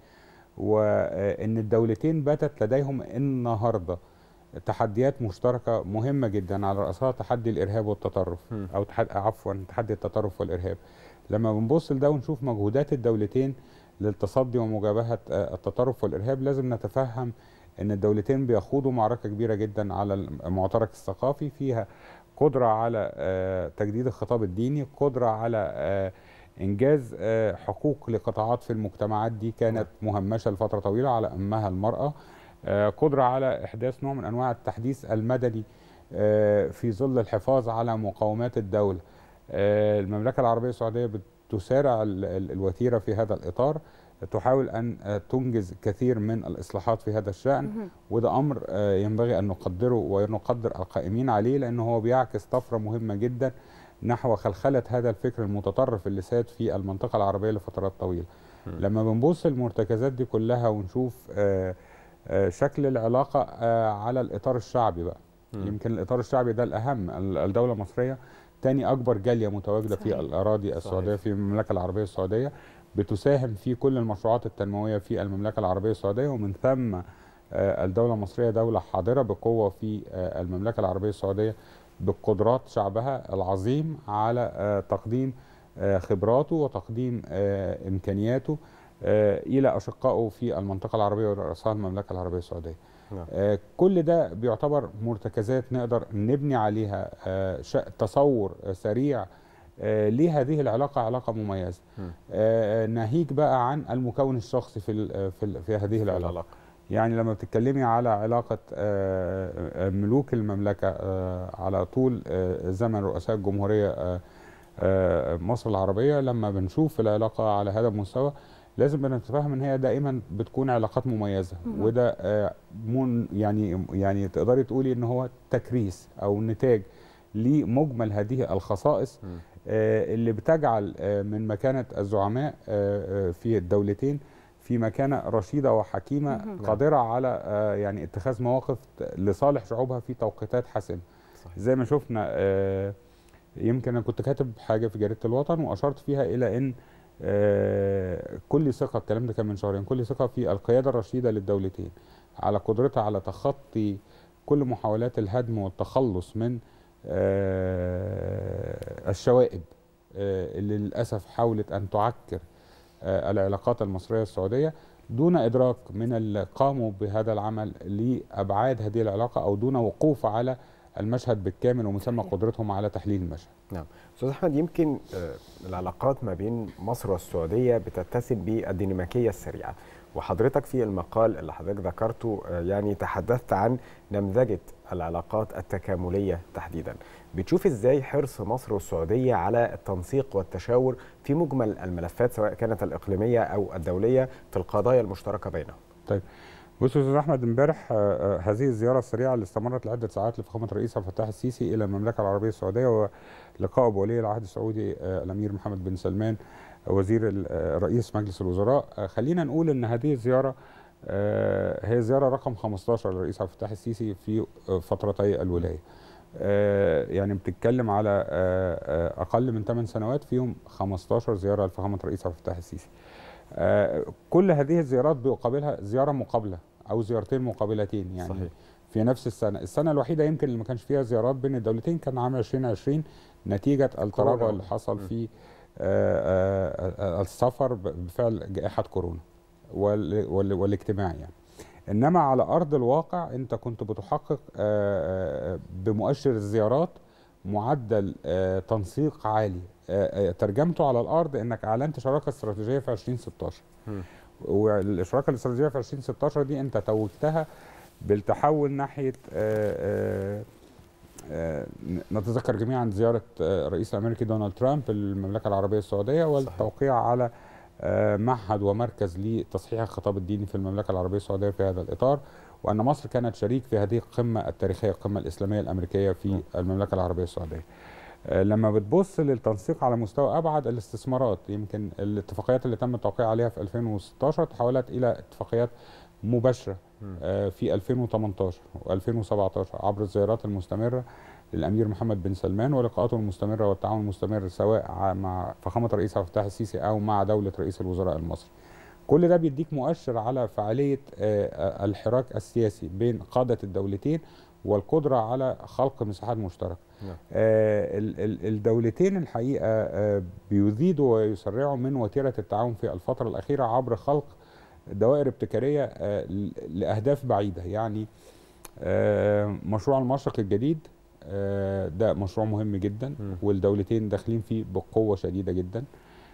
وأن الدولتين باتت لديهم النهارده تحديات مشتركة مهمة جدا على رأسها تحدي الإرهاب والتطرف أو تحد... عفوا تحدي التطرف والإرهاب لما بنبص لده ونشوف مجهودات الدولتين للتصدي ومجابهة آه، التطرف والإرهاب لازم نتفهم أن الدولتين بيخوضوا معركة كبيرة جدا على المعترك الثقافي فيها قدرة على آه، تجديد الخطاب الديني قدرة على آه، إنجاز آه، حقوق لقطاعات في المجتمعات دي كانت مهمشة لفترة طويلة على أمها المرأة آه، قدرة على إحداث نوع من أنواع التحديث المدني آه، في ظل الحفاظ على مقومات الدولة آه، المملكة العربية السعودية بتسارع ال- ال- الوتيرة في هذا الإطار تحاول أن آه، تنجز كثير من الإصلاحات في هذا الشأن مهم. وده أمر آه، ينبغي أن نقدره ونقدر القائمين عليه لأنه هو بيعكس طفرة مهمة جدا نحو خلخلة هذا الفكر المتطرف اللي ساد في المنطقة العربية لفترات طويلة لما بنبص المرتكزات دي كلها ونشوف آه، آه، شكل العلاقة آه، على الإطار الشعبي بقى مم. يمكن الإطار الشعبي ده الأهم ال- الدولة المصرية تاني أكبر جالية متواجدة في صحيح. الأراضي السعودية في المملكة العربية السعودية بتساهم في كل المشروعات التنموية في المملكة العربية السعودية ومن ثم آه، الدولة المصرية دولة حاضرة بقوة في آه، المملكة العربية السعودية بقدرات شعبها العظيم على آه، تقديم آه، خبراته وتقديم آه، إمكانياته آه، إلى أشقائه في المنطقة العربية ورأسها المملكة العربية السعودية نعم. آه، كل ده بيعتبر مرتكزات نقدر نبني عليها آه، شا- تصور آه، سريع آه، لهذه العلاقة علاقة مميزة آه، ناهيك بقى عن المكون الشخصي في ال- في, ال- في هذه العلاقة يعني لما بتتكلمي على علاقة آه، آه، ملوك المملكة آه، على طول آه، زمن رؤساء الجمهورية آه، آه، مصر العربية لما بنشوف العلاقة على هذا المستوى لازم بنتفهم ان هي دائما بتكون علاقات مميزه مهم. وده آه، من يعني يعني تقدري تقولي ان هو تكريس او نتاج لمجمل هذه الخصائص آه، اللي بتجعل آه، من مكانه الزعماء آه، آه، في الدولتين في مكانه رشيده وحكيمه مهم. قادره على آه، يعني اتخاذ مواقف لصالح شعوبها في توقيتات حاسمه زي ما شفنا آه، يمكن انا كنت كاتب حاجه في جريده الوطن واشرت فيها الى ان آه، كل ثقه الكلام ده كان من شهرين كل ثقه في القياده الرشيده للدولتين على قدرتها على تخطي كل محاولات الهدم والتخلص من آه، الشوائب آه، اللي للاسف حاولت ان تعكر آه، العلاقات المصريه السعوديه دون ادراك من اللي قاموا بهذا العمل لابعاد هذه العلاقه او دون وقوف على المشهد بالكامل ومسمى قدرتهم على تحليل المشهد نعم استاذ احمد يمكن آه، العلاقات ما بين مصر والسعوديه بتتسم بالديناميكيه السريعه وحضرتك في المقال اللي حضرتك ذكرته آه، يعني تحدثت عن نمذجه العلاقات التكامليه تحديدا بتشوف ازاي حرص مصر والسعوديه على التنسيق والتشاور في مجمل الملفات سواء كانت الاقليميه او الدوليه في القضايا المشتركه بينهم طيب بص يا استاذ احمد امبارح آه، آه، هذه الزياره السريعه اللي استمرت لعده ساعات لفخامه الرئيس عبد الفتاح السيسي الى المملكه العربيه السعوديه ولقائه بولي العهد السعودي آه، الامير محمد بن سلمان آه، وزير ال- آه، رئيس مجلس الوزراء آه، خلينا نقول ان هذه الزياره آه، هي زياره رقم 15 للرئيس عبد الفتاح السيسي في آه، فترتي الولايه آه، يعني بتتكلم على آه، آه، اقل من 8 سنوات فيهم 15 زياره لفخامه الرئيس عبد الفتاح السيسي آه، كل هذه الزيارات بيقابلها زياره مقابله او زيارتين مقابلتين يعني صحيح. في نفس السنه السنه الوحيده يمكن اللي ما كانش فيها زيارات بين الدولتين كان عام 2020 نتيجه التراجع كورونا. اللي حصل في آه، آه، آه، السفر ب- بفعل جائحه كورونا وال- وال- والاجتماع يعني انما على ارض الواقع انت كنت بتحقق آه، آه، بمؤشر الزيارات معدل آه، تنسيق عالي آه، آه، ترجمته على الارض انك اعلنت شراكه استراتيجيه في 2016 والشراكه الاستراتيجيه في 2016 دي انت توجتها بالتحول ناحيه آه، آه، آه، نتذكر جميعا زياره آه، الرئيس الامريكي دونالد ترامب المملكه العربيه السعوديه والتوقيع على آه، معهد ومركز لتصحيح الخطاب الديني في المملكه العربيه السعوديه في هذا الاطار وان مصر كانت شريك في هذه القمه التاريخيه القمه الاسلاميه الامريكيه في المملكه العربيه السعوديه. آه، لما بتبص للتنسيق على مستوى ابعد الاستثمارات يمكن الاتفاقيات اللي تم التوقيع عليها في 2016 تحولت الى اتفاقيات مباشره آه، في 2018 و2017 عبر الزيارات المستمره للامير محمد بن سلمان ولقاءاته المستمره والتعاون المستمر سواء ع- مع فخامه الرئيس عبد الفتاح السيسي او مع دوله رئيس الوزراء المصري. كل ده بيديك مؤشر على فعاليه آه، آه، الحراك السياسي بين قاده الدولتين والقدره على خلق مساحات مشتركه. نعم. آه، ال- ال- الدولتين الحقيقه آه، بيزيدوا ويسرعوا من وتيره التعاون في الفتره الاخيره عبر خلق دوائر ابتكاريه آه، ل- لاهداف بعيده يعني آه، مشروع المشرق الجديد آه، ده مشروع مهم جدا والدولتين داخلين فيه بقوه شديده جدا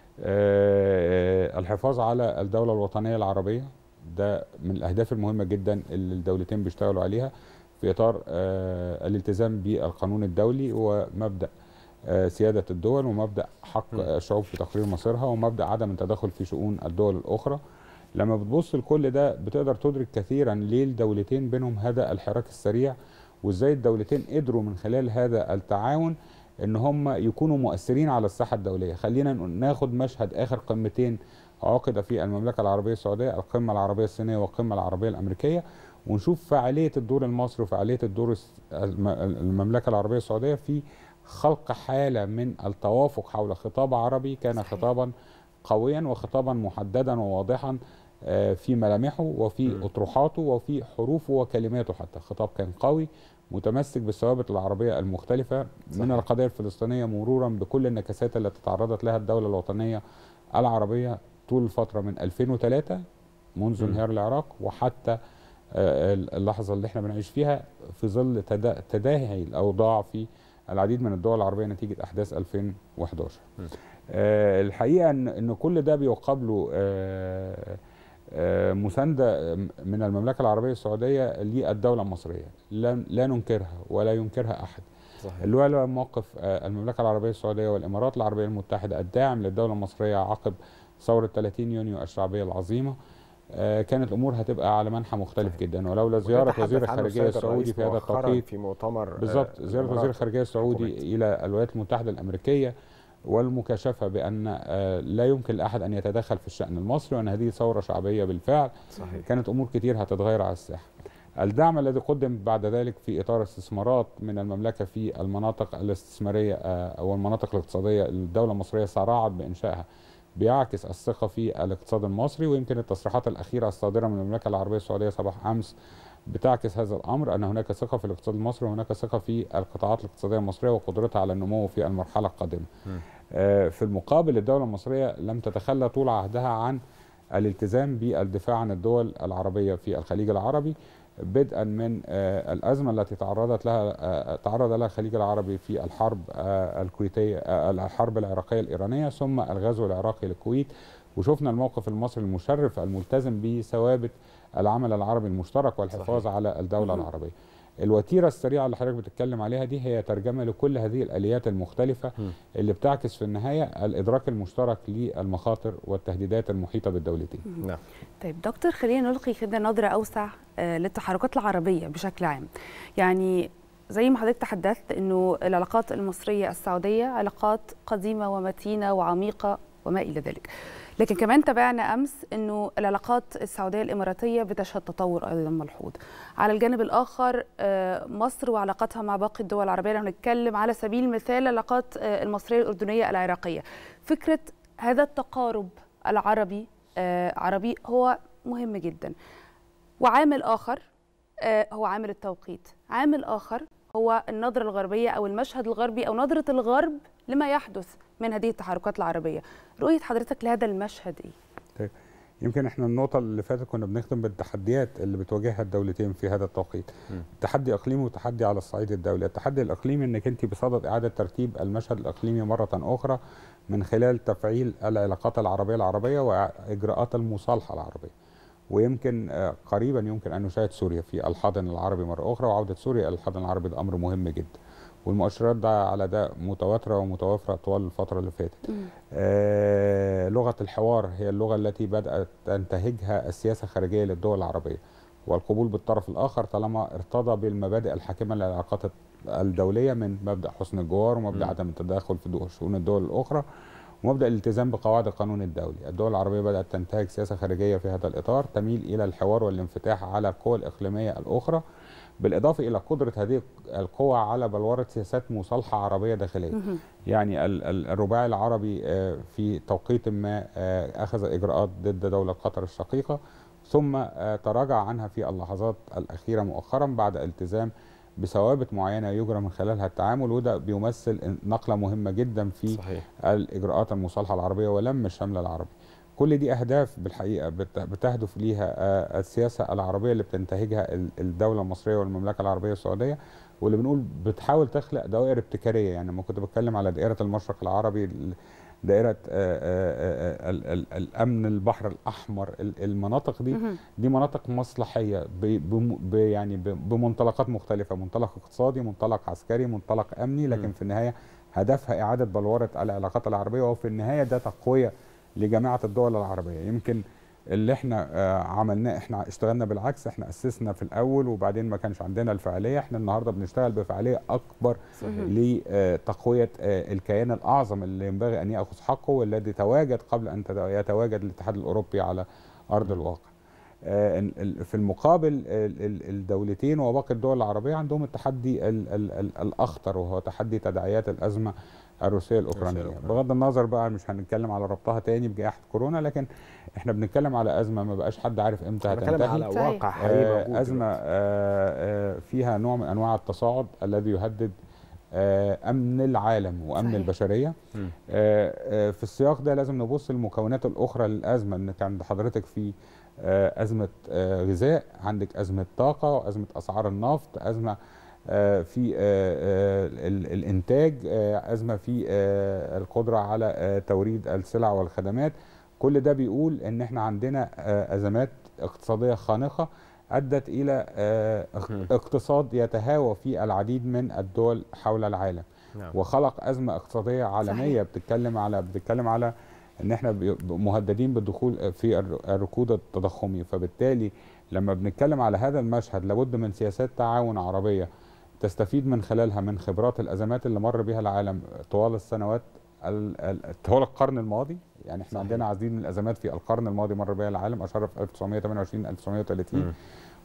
آه، الحفاظ على الدوله الوطنيه العربيه ده من الاهداف المهمه جدا اللي الدولتين بيشتغلوا عليها في اطار آه، الالتزام بالقانون الدولي ومبدا آه، سياده الدول ومبدا حق الشعوب في تقرير مصيرها ومبدا عدم التدخل في شؤون الدول الاخرى لما بتبص لكل ده بتقدر تدرك كثيرا ليه الدولتين بينهم هذا الحراك السريع وازاي الدولتين قدروا من خلال هذا التعاون ان هم يكونوا مؤثرين على الساحه الدوليه خلينا ناخد مشهد اخر قمتين عقد في المملكه العربيه السعوديه القمه العربيه الصينيه والقمه العربيه الامريكيه ونشوف فعاليه الدور المصري وفعاليه الدور الس- الم- المملكه العربيه السعوديه في خلق حاله من التوافق حول خطاب عربي كان خطابا قويا وخطابا محددا وواضحا آه، في ملامحه وفي اطروحاته وفي حروفه وكلماته حتى الخطاب كان قوي متمسك بالثوابت العربيه المختلفه من القضيه الفلسطينيه مرورا بكل النكسات التي تعرضت لها الدوله الوطنيه العربيه طول الفتره من 2003 منذ مم. انهيار العراق وحتى آه، اللحظه اللي احنا بنعيش فيها في ظل تدا- تداهي الاوضاع في العديد من الدول العربيه نتيجه احداث 2011 آه، الحقيقه ان ان كل ده بيقابله آه، آه، مسانده من المملكه العربيه السعوديه للدوله المصريه لا لا ننكرها ولا ينكرها احد صحيح. اللي هو موقف آه، المملكه العربيه السعوديه والامارات العربيه المتحده الداعم للدوله المصريه عقب ثوره 30 يونيو الشعبيه العظيمه آه، كانت الامور هتبقى على منحى مختلف جدا ولولا زياره وتتحدث وزير عنه الخارجيه السيد السعودي الرئيس في هذا مؤخراً التوقيت في مؤتمر آه، بالظبط زياره الإمارات وزير الخارجيه السعودي الى الولايات المتحده الامريكيه والمكاشفه بان آه، لا يمكن لاحد ان يتدخل في الشان المصري وان هذه ثوره شعبيه بالفعل صحيح. كانت امور كتير هتتغير على الساحه الدعم الذي قدم بعد ذلك في اطار استثمارات من المملكه في المناطق الاستثماريه آه، او المناطق الاقتصاديه اللي الدوله المصريه سارعت بانشائها بيعكس الثقه في الاقتصاد المصري ويمكن التصريحات الاخيره الصادره من المملكه العربيه السعوديه صباح امس بتعكس هذا الامر ان هناك ثقه في الاقتصاد المصري وهناك ثقه في القطاعات الاقتصاديه المصريه وقدرتها على النمو في المرحله القادمه. آه، في المقابل الدوله المصريه لم تتخلى طول عهدها عن الالتزام بالدفاع عن الدول العربيه في الخليج العربي بدءا من آه، الازمه التي تعرضت لها آه، تعرض لها الخليج العربي في الحرب آه، الكويتيه آه، الحرب العراقيه الايرانيه ثم الغزو العراقي للكويت وشفنا الموقف المصري المشرف الملتزم بثوابت العمل العربي المشترك والحفاظ صحيح. على الدوله مهم. العربيه. الوتيره السريعه اللي حضرتك بتتكلم عليها دي هي ترجمه لكل هذه الاليات المختلفه اللي بتعكس في النهايه الادراك المشترك للمخاطر والتهديدات المحيطه بالدولتين. نعم. طيب دكتور خلينا نلقي كده نظرة أوسع آه، للتحركات العربية بشكل عام يعني زي ما حضرتك تحدثت أنه العلاقات المصرية السعودية علاقات قديمة ومتينة وعميقة وما إلى ذلك لكن كمان تابعنا أمس أنه العلاقات السعودية الإماراتية بتشهد تطور أيضا ملحوظ على الجانب الآخر آه، مصر وعلاقتها مع باقي الدول العربية لو نتكلم على سبيل المثال العلاقات آه، المصرية الأردنية العراقية فكرة هذا التقارب العربي آه، عربي هو مهم جدا وعامل آخر آه، هو عامل التوقيت عامل آخر هو النظرة الغربية أو المشهد الغربي أو نظرة الغرب لما يحدث من هذه التحركات العربية رؤية حضرتك لهذا المشهد إيه؟ طيب يمكن احنا النقطة اللي فاتت كنا بنختم بالتحديات اللي بتواجهها الدولتين في هذا التوقيت. تحدي اقليمي وتحدي على الصعيد الدولي، التحدي الاقليمي انك انت بصدد اعادة ترتيب المشهد الاقليمي مرة اخرى من خلال تفعيل العلاقات العربية العربية واجراءات المصالحة العربية. ويمكن آه، قريبا يمكن ان نشاهد سوريا في الحاضن العربي مرة اخرى وعودة سوريا الى الحاضن العربي ده امر مهم جدا. والمؤشرات ده على ده متواترة ومتوافرة طوال الفترة اللي فاتت. آه، لغة الحوار هي اللغة التي بدأت تنتهجها السياسة الخارجية للدول العربية والقبول بالطرف الآخر طالما ارتضى بالمبادئ الحاكمة للعلاقات الدولية من مبدأ حسن الجوار ومبدأ مم. عدم التدخل في دو- شؤون الدول الأخرى ومبدأ الالتزام بقواعد القانون الدولي الدول العربية بدأت تنتهج سياسة خارجية في هذا الإطار تميل إلى الحوار والانفتاح على القوى الإقليمية الأخرى بالإضافة إلى قدرة هذه القوى على بلورة سياسات مصالحة عربية داخلية مهم. يعني ال- ال- الرباعي العربي آه، في توقيت ما آه، أخذ إجراءات ضد دولة قطر الشقيقة ثم آه، تراجع عنها في اللحظات الأخيرة مؤخرا بعد التزام بثوابت معينة يجرى من خلالها التعامل وده بيمثل نقلة مهمة جدا في صحيح. الإجراءات المصالحة العربية ولم الشمل العربي كل دي أهداف بالحقيقة بت- بتهدف ليها آه، السياسة العربية اللي بتنتهجها ال- الدولة المصرية والمملكة العربية السعودية واللي بنقول بتحاول تخلق دوائر ابتكارية يعني لما كنت بتكلم على دائرة المشرق العربي ال- دائرة آه، آه، آه، ال- ال- الأمن البحر الأحمر ال- المناطق دي مهم. دي مناطق مصلحية ب- بم- ب- يعني ب- بمنطلقات مختلفة منطلق اقتصادي منطلق عسكري منطلق أمني لكن مم. في النهاية هدفها إعادة بلورة العلاقات العربية وفي النهاية ده تقوية لجامعة الدول العربية يمكن اللي احنا آه، عملناه احنا اشتغلنا بالعكس احنا اسسنا في الاول وبعدين ما كانش عندنا الفعاليه احنا النهارده بنشتغل بفعاليه اكبر صحيح. لتقويه آه، الكيان الاعظم اللي ينبغي ان ياخذ حقه والذي تواجد قبل ان تت- يتواجد الاتحاد الاوروبي على ارض الواقع آه، ال- ال- في المقابل ال- ال- الدولتين وباقي الدول العربيه عندهم التحدي ال- ال- ال- الاخطر وهو تحدي تداعيات الازمه الروسيه الاوكرانيه بغض النظر بقى مش هنتكلم على ربطها تاني بجائحه كورونا لكن احنا بنتكلم على ازمه ما بقاش حد عارف امتى بنتكلم هتنتهي على واقع حقيقي موجود آه ازمه آه آه فيها نوع من انواع التصاعد الذي يهدد آه امن العالم وامن صحيح. البشريه مم. آه آه في السياق ده لازم نبص للمكونات الاخرى للازمه انك عند حضرتك في آه ازمه آه غذاء عندك ازمه طاقه ازمه اسعار النفط ازمه آه، في آه، آه، ال- الانتاج آه، ازمه في آه، القدره على آه، توريد السلع والخدمات كل ده بيقول ان احنا عندنا آه، ازمات اقتصاديه خانقه ادت الى آه، اق- اقتصاد يتهاوى في العديد من الدول حول العالم نعم. وخلق ازمه اقتصاديه عالميه صحيح. بتتكلم على بتتكلم على ان احنا بي- مهددين بالدخول في الر- الركود التضخمي فبالتالي لما بنتكلم على هذا المشهد لابد من سياسات تعاون عربيه تستفيد من خلالها من خبرات الازمات اللي مر بها العالم طوال السنوات ال- ال- طوال القرن الماضي يعني احنا صحيح. عندنا عديد من الازمات في القرن الماضي مر بها العالم اشار في 1928 1930 مم.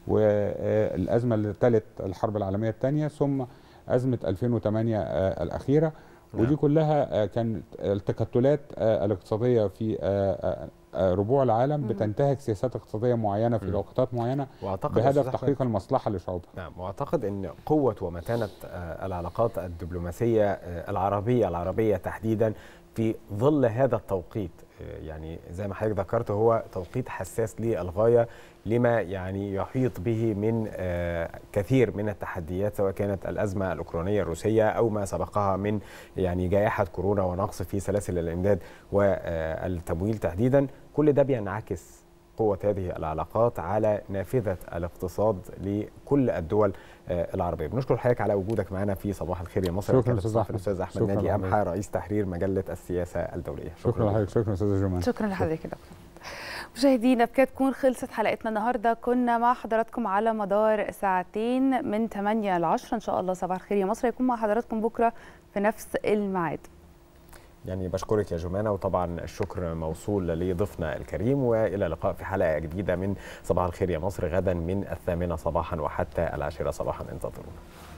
والازمه اللي تلت الحرب العالميه الثانيه ثم ازمه 2008 آه، الاخيره نعم. ودي كلها آه، كانت التكتلات آه، الاقتصاديه في آه، آه، آه، ربوع العالم مم. بتنتهج سياسات اقتصاديه معينه في مم. وقتات معينه واعتقد يا بهدف أستاذ أحمد- تحقيق المصلحه لشعوبها نعم واعتقد ان قوه ومتانه آه، العلاقات الدبلوماسيه آه، العربيه العربيه تحديدا في ظل هذا التوقيت آه، يعني زي ما حضرتك ذكرت هو توقيت حساس للغايه لما يعني يحيط به من آه، كثير من التحديات سواء كانت الازمه الاوكرانيه الروسيه او ما سبقها من يعني جائحه كورونا ونقص في سلاسل الامداد والتمويل تحديدا كل ده بينعكس قوة هذه العلاقات على نافذة الاقتصاد لكل الدول آه، العربية بنشكر حضرتك على وجودك معنا في صباح الخير يا مصر شكراً كاتب أستاذ صحفي أحمد. الأستاذ أحمد شكراً ناجي لحضرتك. أمحى رئيس تحرير مجلة السياسة الدولية شكرا لحضرتك شكرا استاذ جمال شكرا لحضرتك يا دكتور مشاهدينا بكده تكون خلصت حلقتنا النهارده كنا مع حضراتكم على مدار ساعتين من 8 ل 10 ان شاء الله صباح الخير يا مصر يكون مع حضراتكم بكره في نفس الميعاد يعني بشكرك يا جمانة وطبعا الشكر موصول لضيفنا الكريم وإلى اللقاء في حلقة جديدة من صباح الخير يا مصر غدا من الثامنة صباحا وحتى العاشرة صباحا انتظرونا